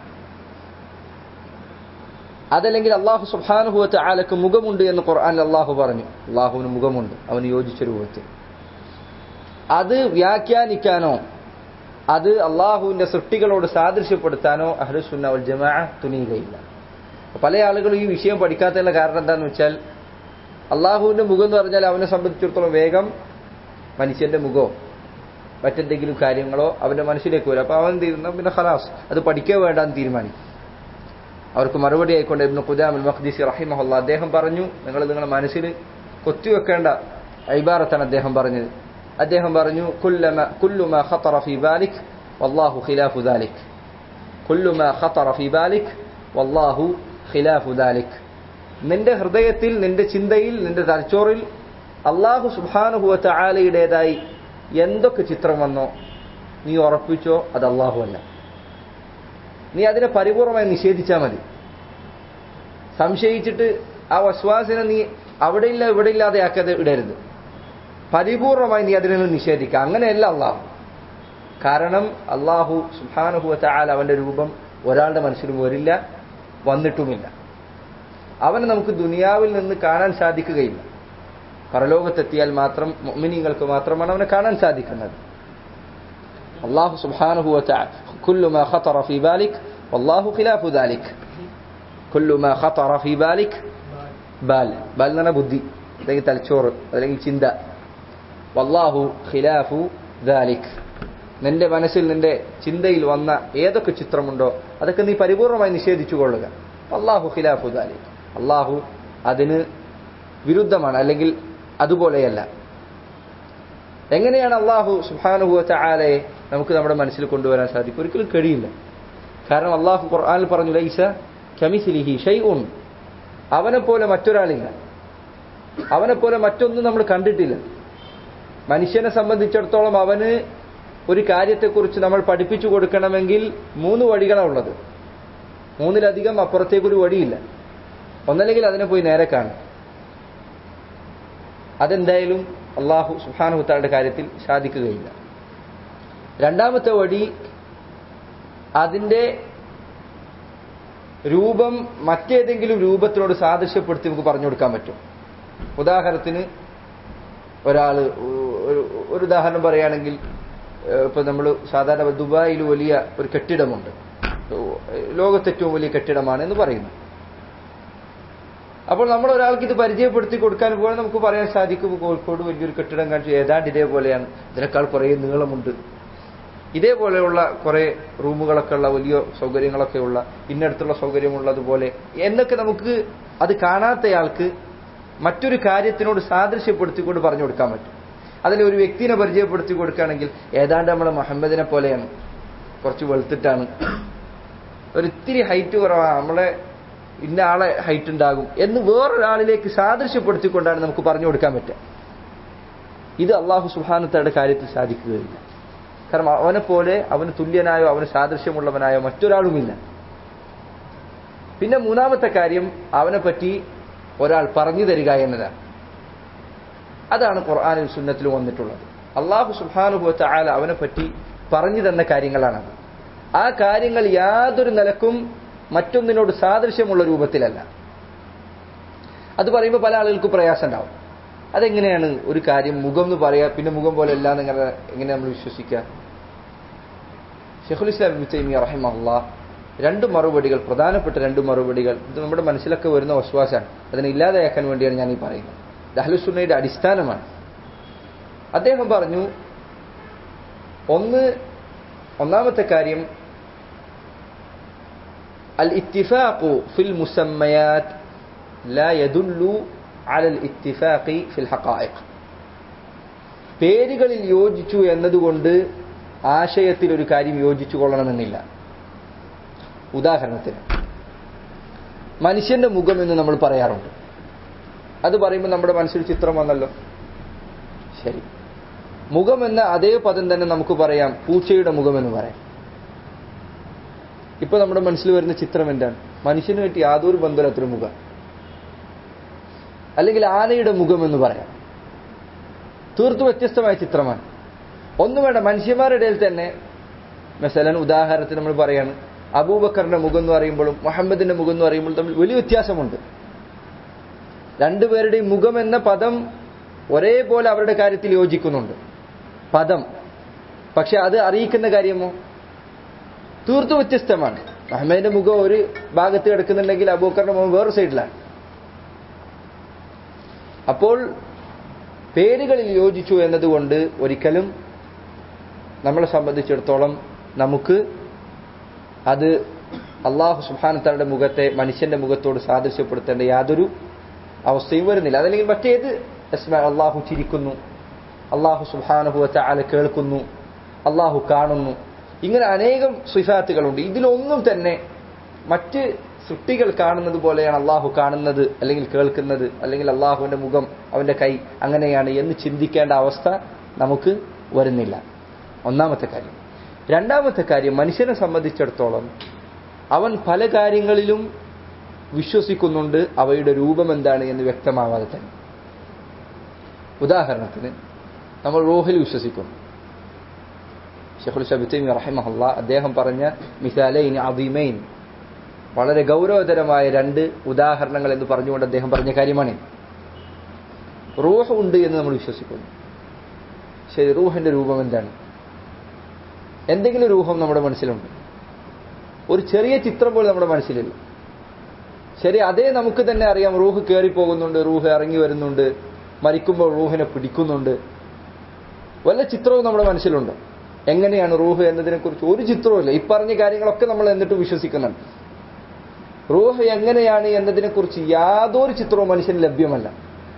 അതല്ലെങ്കിൽ അള്ളാഹു സുബാനുഹുവത്ത് ആലക്ക് മുഖമുണ്ട് എന്ന് ഖുർആാനിൽ അള്ളാഹു പറഞ്ഞു അള്ളാഹുവിന് മുഖമുണ്ട് അവന് യോജിച്ച രൂപത്തിൽ അത് വ്യാഖ്യാനിക്കാനോ അത് അള്ളാഹുവിന്റെ സൃഷ്ടികളോട് സാദൃശ്യപ്പെടുത്താനോ അഹ്ലുസുന്ന വൽ ജമാ തുനിയുകയില്ല പല ആളുകളും ഈ വിഷയം പഠിക്കാത്തതിന്റെ കാരണം എന്താണെന്ന് വെച്ചാൽ അള്ളാഹുവിന്റെ മുഖം എന്ന് പറഞ്ഞാൽ അവനെ സംബന്ധിച്ചിടത്തോളം വേഗം മനുഷ്യന്റെ മുഖമോ മറ്റെന്തെങ്കിലും കാര്യങ്ങളോ അവന്റെ മനസ്സിലേക്ക് വരും അപ്പൊ അവൻ തീരുന്ന പിന്നെ ഖലാസ് അത് പഠിക്കുക വേണ്ടെന്ന് തീരുമാനിക്കും അവർക്ക് മറുപടി ആയിക്കൊണ്ട് ഇബ്നു ഖുദാം മഖ്ദീസി റഹിമഹുല്ല അദ്ദേഹം പറഞ്ഞു നിങ്ങൾ നിങ്ങളുടെ മനസ്സിൽ കൊത്തിവെക്കേണ്ട ഐബാറത്താണ് അദ്ദേഹം പറഞ്ഞത് അദ്ദേഹം പറഞ്ഞു കുല്ലമ കുല്ലുമ ഖത്തറ ഫി ബാലിക് വല്ലാഹു ഖിലാഫു ദാലിക് കുല്ലുമ ഖത്തറ ഫി ബാലിക് വല്ലാഹു ഖിലാഫു ദാലിക് നിന്റെ ഹൃദയത്തിൽ നിന്റെ ചിന്തയിൽ നിന്റെ തലച്ചോറിൽ അള്ളാഹു സുബാനുഹുവത്ത ആലയുടേതായി എന്തൊക്കെ ചിത്രം വന്നോ നീ ഉറപ്പിച്ചോ അത് അള്ളാഹു അല്ല നീ അതിനെ പരിപൂർണമായി നിഷേധിച്ചാൽ മതി സംശയിച്ചിട്ട് ആ വസ്വാസിനെ നീ അവിടെയില്ല ഇവിടെ ഇല്ലാതെ ആക്കാതെ ഇടരുത് പരിപൂർണമായി നീ അതിനെ നിഷേധിക്കുക അങ്ങനെയല്ല അള്ളാഹു കാരണം അള്ളാഹു സുഹാനുഹുവത്ത ആൽ അവന്റെ രൂപം ഒരാളുടെ മനസ്സിലും വരില്ല വന്നിട്ടുമില്ല അവനെ നമുക്ക് ദുനിയാവിൽ നിന്ന് കാണാൻ സാധിക്കുകയില്ല പരലോകത്തെത്തിയാൽ മാത്രം മുഅ്മിനീങ്ങൾക്ക് മാത്രമാണ് അവനെ കാണാൻ സാധിക്കുന്നത് അള്ളാഹു സുബ്ഹാനഹു കുല്ലു മാ ഖതറ ഫീ ബാലിക് വല്ലാഹു ഖിലാഫു ദാലിക് കുല്ലു മാ ഖതറ ഫീ ബാലിക് ബാൽ ബാൽ എന്ന് പറഞ്ഞാൽ ബുദ്ധി അല്ലെങ്കിൽ തലച്ചോറ് അല്ലെങ്കിൽ ചിന്ത വല്ലാഹു ഖിലാഫു ദാലിക് നിന്റെ മനസ്സിൽ നിന്റെ ചിന്തയിൽ വന്ന ഏതൊക്കെ ചിത്രമുണ്ടോ അതൊക്കെ നീ പരിപൂർണമായി നിഷേധിച്ചു കൊള്ളുക അള്ളാഹു ഖിലാഫു ദാലിക് അള്ളാഹു അതിന് വിരുദ്ധമാണ് അല്ലെങ്കിൽ അതുപോലെയല്ല എങ്ങനെയാണ് അള്ളാഹു സുഹാനുഭവത്തെ ആലയെ നമുക്ക് നമ്മുടെ മനസ്സിൽ കൊണ്ടുവരാൻ സാധിക്കും ഒരിക്കലും കഴിയില്ല കാരണം അള്ളാഹു ഖുർആാനിൽ പറഞ്ഞു ലൈസ കമിസിലിഹി ഷൈഉൻ അവനെ പോലെ മറ്റൊരാളില്ല അവനെ പോലെ മറ്റൊന്നും നമ്മൾ കണ്ടിട്ടില്ല മനുഷ്യനെ സംബന്ധിച്ചിടത്തോളം അവന് ഒരു കാര്യത്തെക്കുറിച്ച് നമ്മൾ പഠിപ്പിച്ചു കൊടുക്കണമെങ്കിൽ മൂന്ന് വഴികളാണ് ഉള്ളത് മൂന്നിലധികം അപ്പുറത്തേക്കൊരു വഴിയില്ല ഒന്നല്ലെങ്കിൽ അതിനെ പോയി നേരെ കാണും അതെന്തായാലും അള്ളാഹു സുഹാനുഹത്താളുടെ കാര്യത്തിൽ സാധിക്കുകയില്ല രണ്ടാമത്തെ വഴി അതിന്റെ രൂപം മറ്റേതെങ്കിലും രൂപത്തിനോട് സാദൃശ്യപ്പെടുത്തി നമുക്ക് പറഞ്ഞു കൊടുക്കാൻ പറ്റും ഉദാഹരണത്തിന് ഒരാൾ ഒരു ഉദാഹരണം പറയുകയാണെങ്കിൽ ഇപ്പൊ നമ്മൾ സാധാരണ ദുബായിൽ വലിയ ഒരു കെട്ടിടമുണ്ട് ലോകത്തെ ഏറ്റവും വലിയ കെട്ടിടമാണ് എന്ന് പറയുന്നു അപ്പോൾ നമ്മൾ ഒരാൾക്ക് ഇത് പരിചയപ്പെടുത്തി കൊടുക്കാൻ പോയാൽ നമുക്ക് പറയാൻ സാധിക്കും കോഴിക്കോട് വലിയൊരു കെട്ടിടം കാണിച്ചു ഏതാണ്ട് ഇതേപോലെയാണ് ഇതിനേക്കാൾ കുറേ നീളമുണ്ട് ഇതേപോലെയുള്ള കുറെ റൂമുകളൊക്കെ ഉള്ള വലിയ സൗകര്യങ്ങളൊക്കെ ഉള്ള ഇന്നടുത്തുള്ള സൗകര്യമുള്ളതുപോലെ എന്നൊക്കെ നമുക്ക് അത് കാണാത്തയാൾക്ക് മറ്റൊരു കാര്യത്തിനോട് സാദൃശ്യപ്പെടുത്തിക്കൊണ്ട് പറഞ്ഞു കൊടുക്കാൻ പറ്റും അതിൽ ഒരു വ്യക്തിനെ പരിചയപ്പെടുത്തി കൊടുക്കുകയാണെങ്കിൽ ഏതാണ്ട് നമ്മളെ മുഹമ്മദിനെ പോലെയാണ് കുറച്ച് വെളുത്തിട്ടാണ് ഒരിത്തിരി ഹൈറ്റ് കുറവാണ് നമ്മളെ ഇന്ന ആളെ ഹൈറ്റ് ഉണ്ടാകും എന്ന് വേറൊരാളിലേക്ക് സാദൃശ്യപ്പെടുത്തിക്കൊണ്ടാണ് നമുക്ക് പറഞ്ഞു കൊടുക്കാൻ പറ്റുക ഇത് അള്ളാഹു സുഹാനത്തയുടെ കാര്യത്തിൽ സാധിക്കുകയില്ല കാരണം അവനെ പോലെ അവന് തുല്യനായോ അവന് സാദൃശ്യമുള്ളവനായോ മറ്റൊരാളുമില്ല പിന്നെ മൂന്നാമത്തെ കാര്യം അവനെ പറ്റി ഒരാൾ പറഞ്ഞു തരിക എന്നതാണ് അതാണ് ഖുർആാനിൽ സുന്നത്തിൽ വന്നിട്ടുള്ളത് അള്ളാഹു സുഹാനുഭവത്തെ ആല അവനെ പറ്റി പറഞ്ഞു തന്ന കാര്യങ്ങളാണത് ആ കാര്യങ്ങൾ യാതൊരു നിലക്കും മറ്റൊന്നിനോട് സാദൃശ്യമുള്ള രൂപത്തിലല്ല അത് പറയുമ്പോൾ പല ആളുകൾക്ക് പ്രയാസം ഉണ്ടാവും അതെങ്ങനെയാണ് ഒരു കാര്യം മുഖം എന്ന് പറയാ പിന്നെ മുഖം പോലെ അല്ല എന്നിങ്ങനെ എങ്ങനെ നമ്മൾ വിശ്വസിക്കുക ഷെഖുൽ ഇസ്ലാം തൈമിയ റഹിമല്ല രണ്ട് മറുപടികൾ പ്രധാനപ്പെട്ട രണ്ട് മറുപടികൾ ഇത് നമ്മുടെ മനസ്സിലൊക്കെ വരുന്ന വസ്വാസാണ് അതിനെ ഇല്ലാതെയാക്കാൻ വേണ്ടിയാണ് ഞാൻ ഈ പറയുന്നത് ദഹ്ലുസുന്നയുടെ അടിസ്ഥാനമാണ് അദ്ദേഹം പറഞ്ഞു ഒന്ന് ഒന്നാമത്തെ കാര്യം അൽ ഇത്തിഫാഖു ഫിൽ മുസമ്മയാത്ത് لا يدل على الاتفاق في الحقائق പേരുകളിൽ യോജിച്ചു എന്നതുകൊണ്ട് ആശയത്തിൽ ഒരു കാര്യം യോജിച്ചു കൊള്ളണമെന്നില്ല ഉദാഹരണത്തിന് മനുഷ്യന്റെ മുഖം എന്ന് നമ്മൾ പറയാറുണ്ട് അത് പറയുമ്പോൾ നമ്മുടെ മനസ്സിൽ ചിത്രം വന്നല്ലോ ശരി മുഖം എന്ന അതേ പദം തന്നെ നമുക്ക് പറയാം പൂച്ചയുടെ മുഖം എന്ന് പറയാം ഇപ്പൊ നമ്മുടെ മനസ്സിൽ വരുന്ന ചിത്രം എന്താണ് മനുഷ്യനുമായിട്ട് യാതൊരു ബന്ധമില്ലാത്തൊരു മുഖം അല്ലെങ്കിൽ ആനയുടെ മുഖം എന്ന് പറയാം തീർത്തും വ്യത്യസ്തമായ ചിത്രമാണ് ഒന്നും വേണ്ട മനുഷ്യന്മാരുടെ ഇടയിൽ തന്നെ മെസലൻ ഉദാഹരണത്തിന് നമ്മൾ പറയാണ് അബൂബക്കറിന്റെ മുഖം എന്ന് പറയുമ്പോഴും മുഹമ്മദിന്റെ മുഖം എന്ന് പറയുമ്പോഴും തമ്മിൽ വലിയ വ്യത്യാസമുണ്ട് രണ്ടുപേരുടെയും മുഖം എന്ന പദം ഒരേപോലെ അവരുടെ കാര്യത്തിൽ യോജിക്കുന്നുണ്ട് പദം പക്ഷെ അത് അറിയിക്കുന്ന കാര്യമോ തീർത്തും വ്യത്യസ്തമാണ് മുഹമ്മദിന്റെ മുഖം ഒരു ഭാഗത്ത് കിടക്കുന്നുണ്ടെങ്കിൽ അബൂബക്കറിന്റെ മുഖം വേറെ സൈഡിലാണ് അപ്പോൾ പേരുകളിൽ യോജിച്ചു എന്നതുകൊണ്ട് ഒരിക്കലും നമ്മളെ സംബന്ധിച്ചിടത്തോളം നമുക്ക് അത് അള്ളാഹു സുഹാനത്താരുടെ മുഖത്തെ മനുഷ്യന്റെ മുഖത്തോട് സാദൃശ്യപ്പെടുത്തേണ്ട യാതൊരു അവസ്ഥയും വരുന്നില്ല അതല്ലെങ്കിൽ മറ്റേത് അള്ളാഹു ചിരിക്കുന്നു അള്ളാഹു സുഹാനുഭവത്തെ ആല കേൾക്കുന്നു അള്ളാഹു കാണുന്നു ഇങ്ങനെ അനേകം സിഫാത്തുകളുണ്ട് ഇതിലൊന്നും തന്നെ മറ്റ് സൃഷ്ടികൾ കാണുന്നത് പോലെയാണ് അള്ളാഹു കാണുന്നത് അല്ലെങ്കിൽ കേൾക്കുന്നത് അല്ലെങ്കിൽ അള്ളാഹുവിന്റെ മുഖം അവന്റെ കൈ അങ്ങനെയാണ് എന്ന് ചിന്തിക്കേണ്ട അവസ്ഥ നമുക്ക് വരുന്നില്ല ഒന്നാമത്തെ കാര്യം രണ്ടാമത്തെ കാര്യം മനുഷ്യനെ സംബന്ധിച്ചിടത്തോളം അവൻ പല കാര്യങ്ങളിലും വിശ്വസിക്കുന്നുണ്ട് അവയുടെ രൂപം എന്താണ് എന്ന് വ്യക്തമാവാതെ തന്നെ ഉദാഹരണത്തിന് നമ്മൾ റോഹിൽ വിശ്വസിക്കുന്നു ഷെഖുൽ ഷബിത്തൈമി റഹിമഹല്ല അദ്ദേഹം പറഞ്ഞ മിസാലൈൻ അദിമൈൻ വളരെ ഗൗരവതരമായ രണ്ട് ഉദാഹരണങ്ങൾ എന്ന് പറഞ്ഞുകൊണ്ട് അദ്ദേഹം പറഞ്ഞ കാര്യമാണ് റൂഹ് ഉണ്ട് എന്ന് നമ്മൾ വിശ്വസിക്കുന്നു ശരി റൂഹിന്റെ രൂപം എന്താണ് എന്തെങ്കിലും രൂപം നമ്മുടെ മനസ്സിലുണ്ട് ഒരു ചെറിയ ചിത്രം പോലും നമ്മുടെ മനസ്സിലില്ല ശരി അതേ നമുക്ക് തന്നെ അറിയാം റൂഹ് കയറിപ്പോകുന്നുണ്ട് റൂഹ് ഇറങ്ങി വരുന്നുണ്ട് മരിക്കുമ്പോൾ റൂഹിനെ പിടിക്കുന്നുണ്ട് വല്ല ചിത്രവും നമ്മുടെ മനസ്സിലുണ്ട് എങ്ങനെയാണ് റൂഹ് എന്നതിനെക്കുറിച്ച് ഒരു ചിത്രവുമില്ല ഈ പറഞ്ഞ കാര്യങ്ങളൊക്കെ നമ്മൾ എന്നിട്ട് വിശ്വസിക്കുന്നുണ്ട് റൂഹ് എങ്ങനെയാണ് എന്നതിനെക്കുറിച്ച് യാതൊരു ചിത്രവും മനുഷ്യന് ലഭ്യമല്ല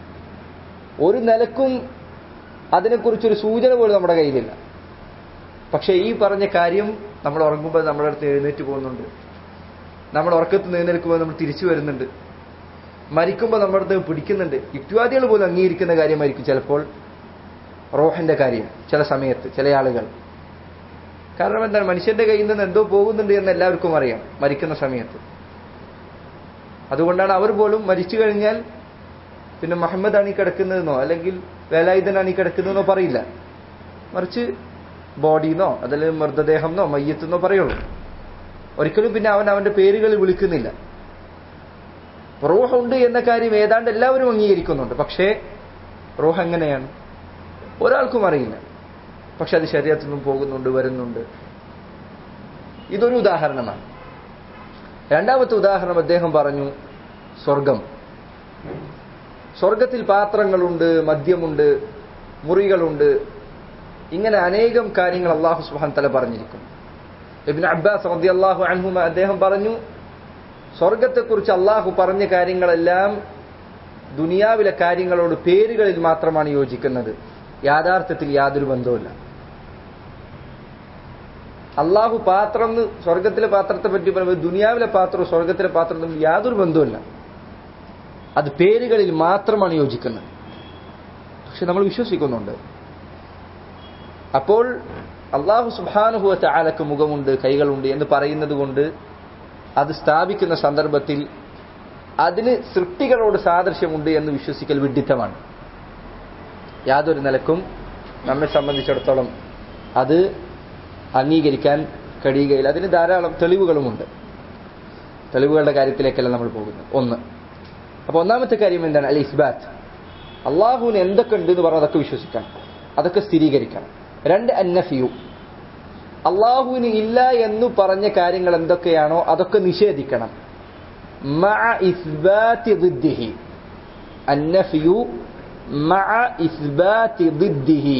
ഒരു നിലക്കും അതിനെക്കുറിച്ചൊരു സൂചന പോലും നമ്മുടെ കയ്യിലില്ല പക്ഷെ ഈ പറഞ്ഞ കാര്യം നമ്മൾ ഉറങ്ങുമ്പോൾ നമ്മുടെ അടുത്ത് എഴുന്നേറ്റ് പോകുന്നുണ്ട് നമ്മൾ ഉറക്കത്ത് എഴുന്നേൽക്കുമ്പോൾ നമ്മൾ തിരിച്ചു വരുന്നുണ്ട് മരിക്കുമ്പോൾ നമ്മുടെ അടുത്ത് പിടിക്കുന്നുണ്ട് യുക്തിവാദികൾ പോലും അംഗീകരിക്കുന്ന കാര്യമായിരിക്കും ചിലപ്പോൾ റോഹിന്റെ കാര്യം ചില സമയത്ത് ചില ആളുകൾ കാരണം എന്താണ് മനുഷ്യന്റെ കയ്യിൽ നിന്ന് എന്തോ പോകുന്നുണ്ട് എന്ന് എല്ലാവർക്കും അറിയാം മരിക്കുന്ന സമയത്ത് അതുകൊണ്ടാണ് അവർ പോലും മരിച്ചു കഴിഞ്ഞാൽ പിന്നെ മുഹമ്മദ് ആണ് ഈ കിടക്കുന്നതെന്നോ അല്ലെങ്കിൽ വേലായുധനാണ് ഈ കിടക്കുന്നതെന്നോ പറയില്ല മറിച്ച് ബോഡിന്നോ അതല്ലെങ്കിൽ മൃതദേഹമെന്നോ മയ്യത്തെന്നോ പറയുള്ളൂ ഒരിക്കലും പിന്നെ അവൻ അവന്റെ പേരുകൾ വിളിക്കുന്നില്ല റൂഹ് ഉണ്ട് എന്ന കാര്യം ഏതാണ്ട് എല്ലാവരും അംഗീകരിക്കുന്നുണ്ട് പക്ഷേ റൂഹ് എങ്ങനെയാണ് ഒരാൾക്കും അറിയില്ല പക്ഷെ അത് ശരീരത്തിൽ നിന്നും പോകുന്നുണ്ട് വരുന്നുണ്ട് ഇതൊരു ഉദാഹരണമാണ് രണ്ടാമത്തെ ഉദാഹരണം അദ്ദേഹം പറഞ്ഞു സ്വർഗം സ്വർഗത്തിൽ പാത്രങ്ങളുണ്ട് മദ്യമുണ്ട് മുറികളുണ്ട് ഇങ്ങനെ അനേകം കാര്യങ്ങൾ അള്ളാഹു സുഹാൻ തല പറഞ്ഞിരിക്കും ഇബിൻ അബ്ബാസ് റതി അള്ളാഹു അൻഹുമ അദ്ദേഹം പറഞ്ഞു സ്വർഗത്തെക്കുറിച്ച് അള്ളാഹു പറഞ്ഞ കാര്യങ്ങളെല്ലാം ദുനിയാവിലെ കാര്യങ്ങളോട് പേരുകളിൽ മാത്രമാണ് യോജിക്കുന്നത് യാഥാർത്ഥ്യത്തിൽ യാതൊരു ബന്ധവുമില്ല അള്ളാഹു പാത്രം സ്വർഗത്തിലെ പാത്രത്തെ പറ്റി പറയുമ്പോൾ ദുനിയാവിലെ പാത്രവും സ്വർഗത്തിലെ പാത്രം തമ്മിൽ യാതൊരു ബന്ധവുമില്ല അത് പേരുകളിൽ മാത്രമാണ് യോജിക്കുന്നത് പക്ഷെ നമ്മൾ വിശ്വസിക്കുന്നുണ്ട് അപ്പോൾ അള്ളാഹു സുബാനുഭവത്തെ ആലക്ക് മുഖമുണ്ട് കൈകളുണ്ട് എന്ന് പറയുന്നത് കൊണ്ട് അത് സ്ഥാപിക്കുന്ന സന്ദർഭത്തിൽ അതിന് സൃഷ്ടികളോട് സാദൃശ്യമുണ്ട് എന്ന് വിശ്വസിക്കൽ വിഡിത്തമാണ് യാതൊരു നിലക്കും നമ്മെ സംബന്ധിച്ചിടത്തോളം അത് അംഗീകരിക്കാൻ കഴിയുകയില്ല അതിന് ധാരാളം തെളിവുകളുമുണ്ട് തെളിവുകളുടെ കാര്യത്തിലേക്കല്ല നമ്മൾ പോകുന്നത് ഒന്ന് അപ്പൊ ഒന്നാമത്തെ കാര്യം എന്താണ് അൽ ഇസ്ബാത്ത് അള്ളാഹുവിന് എന്തൊക്കെ ഉണ്ട് എന്ന് പറഞ്ഞാൽ അതൊക്കെ വിശ്വസിക്കണം അതൊക്കെ സ്ഥിരീകരിക്കണം രണ്ട് അന്നഫിയു അള്ളാഹുവിന് ഇല്ല എന്ന് പറഞ്ഞ കാര്യങ്ങൾ എന്തൊക്കെയാണോ അതൊക്കെ നിഷേധിക്കണം മഅ ഇസ്ബാത്തി ദിദ്ദിഹി അന്നഫിയു മഅ ഇസ്ബാത്തി ദിദ്ദിഹി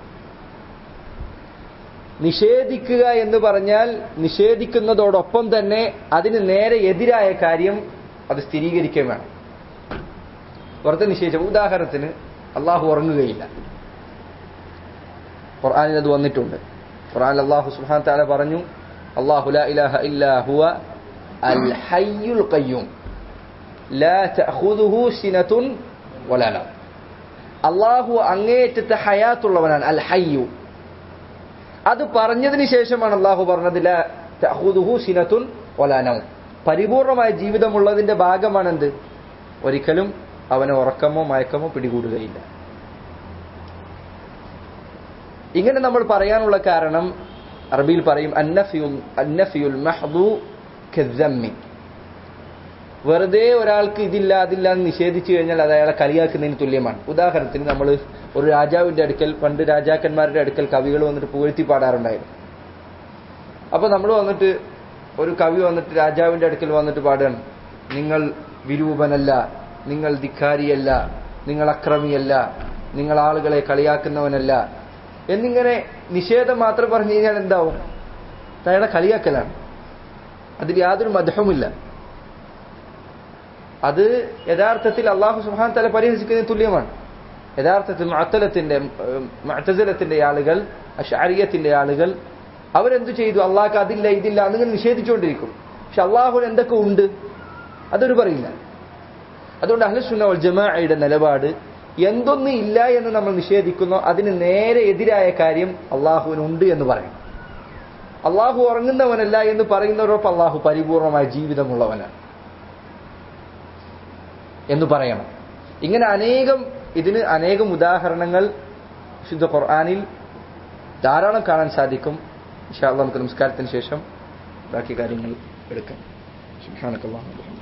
നിഷേധിക്കുക എന്ന് പറഞ്ഞാൽ നിഷേധിക്കുന്നതോടൊപ്പം തന്നെ അതിന് നേരെ എതിരായ കാര്യം അത് സ്ഥിരീകരിക്കുകയും വേണം വെറുതെ നിഷേധിച്ച ഉദാഹരണത്തിന് അള്ളാഹു ഉറങ്ങുകയില്ല ഖുർആാനിൽ അത് വന്നിട്ടുണ്ട് ഖുർആൻ അള്ളാഹു സുഹാൻ താല പറഞ്ഞു അള്ളാഹു ലാ ഇലാഹ ഇല്ലാ ഹുവ അൽ ഹയ്യുൽ ഖയ്യൂം ലാ തഅഖുദുഹു സിനതുൻ വലാ നൗം അള്ളാഹു അങ്ങേയറ്റത്തെ ഹയാത്തുള്ളവനാണ് അൽ ഹയ്യു അത് പറഞ്ഞതിന് ശേഷമാണ് അള്ളാഹു പറഞ്ഞത് ലാ തഅഖുദുഹു സിനതുൻ വലാ നൗം പരിപൂർണമായ ജീവിതമുള്ളതിന്റെ ഭാഗമാണെന്ത് ഒരിക്കലും അവന് ഉറക്കമോ മയക്കമോ പിടികൂടുകയില്ല ഇങ്ങനെ നമ്മൾ പറയാനുള്ള കാരണം അറബിയിൽ പറയും അന്നഫിയുൽ അന്നഫിയുൽ മഹ്ദു കെസമ്മി വെറുതെ ഒരാൾക്ക് ഇതില്ല അതില്ല എന്ന് നിഷേധിച്ചു കഴിഞ്ഞാൽ അത് അയാളെ കളിയാക്കുന്നതിന് തുല്യമാണ് ഉദാഹരണത്തിന് നമ്മൾ ഒരു രാജാവിന്റെ അടുക്കൽ പണ്ട് രാജാക്കന്മാരുടെ അടുക്കൽ കവികൾ വന്നിട്ട് പുകഴ്ത്തി പാടാറുണ്ടായിരുന്നു അപ്പൊ നമ്മൾ വന്നിട്ട് ഒരു കവി വന്നിട്ട് രാജാവിന്റെ അടുക്കൽ വന്നിട്ട് പാടുകയാണ് നിങ്ങൾ വിരൂപനല്ല നിങ്ങൾ ധിക്കാരിയല്ല നിങ്ങൾ അക്രമിയല്ല നിങ്ങൾ ആളുകളെ കളിയാക്കുന്നവനല്ല എന്നിങ്ങനെ നിഷേധം മാത്രം പറഞ്ഞു കഴിഞ്ഞാൽ എന്താവും അയാളെ കളിയാക്കലാണ് അതിൽ യാതൊരു മധുമില്ല അത് യഥാർത്ഥത്തിൽ അള്ളാഹു സുഹാൻ തല പരിഹസിക്കുന്നതിന് തുല്യമാണ് യഥാർത്ഥത്തിൽ മഅത്തലത്തിന്റെ മഅത്തസലത്തിന്റെ ആളുകൾ അഷാരിയത്തിന്റെ ആളുകൾ അവരെന്തു ചെയ്തു അള്ളാഹ്ക്ക് അതില്ല ഇതില്ല എന്നിങ്ങനെ നിഷേധിച്ചുകൊണ്ടിരിക്കും പക്ഷെ അള്ളാഹു എന്തൊക്കെ ഉണ്ട് അതൊരു പറയില്ല അതുകൊണ്ട് അഹ്ലുസുന്ന വൽ ജമാഅയുടെ നിലപാട് എന്തൊന്നും ഇല്ല എന്ന് നമ്മൾ നിഷേധിക്കുന്നോ അതിന് നേരെ എതിരായ കാര്യം അള്ളാഹുവിനുണ്ട് എന്ന് പറയും അള്ളാഹു ഉറങ്ങുന്നവനല്ല എന്ന് പറയുന്നവരൊപ്പം അള്ളാഹു പരിപൂർണമായ ജീവിതമുള്ളവനാണ് എന്ന് പറയണം ഇങ്ങനെ അനേകം ഇതിന് അനേകം ഉദാഹരണങ്ങൾ വിശുദ്ധ ഖുർആാനിൽ ധാരാളം കാണാൻ സാധിക്കും ഇൻഷാ അള്ളാഹ് നമുക്ക് നമസ്കാരത്തിന് ശേഷം ബാക്കി കാര്യങ്ങൾ എടുക്കാം സുബ്ഹാനക്കല്ലാഹു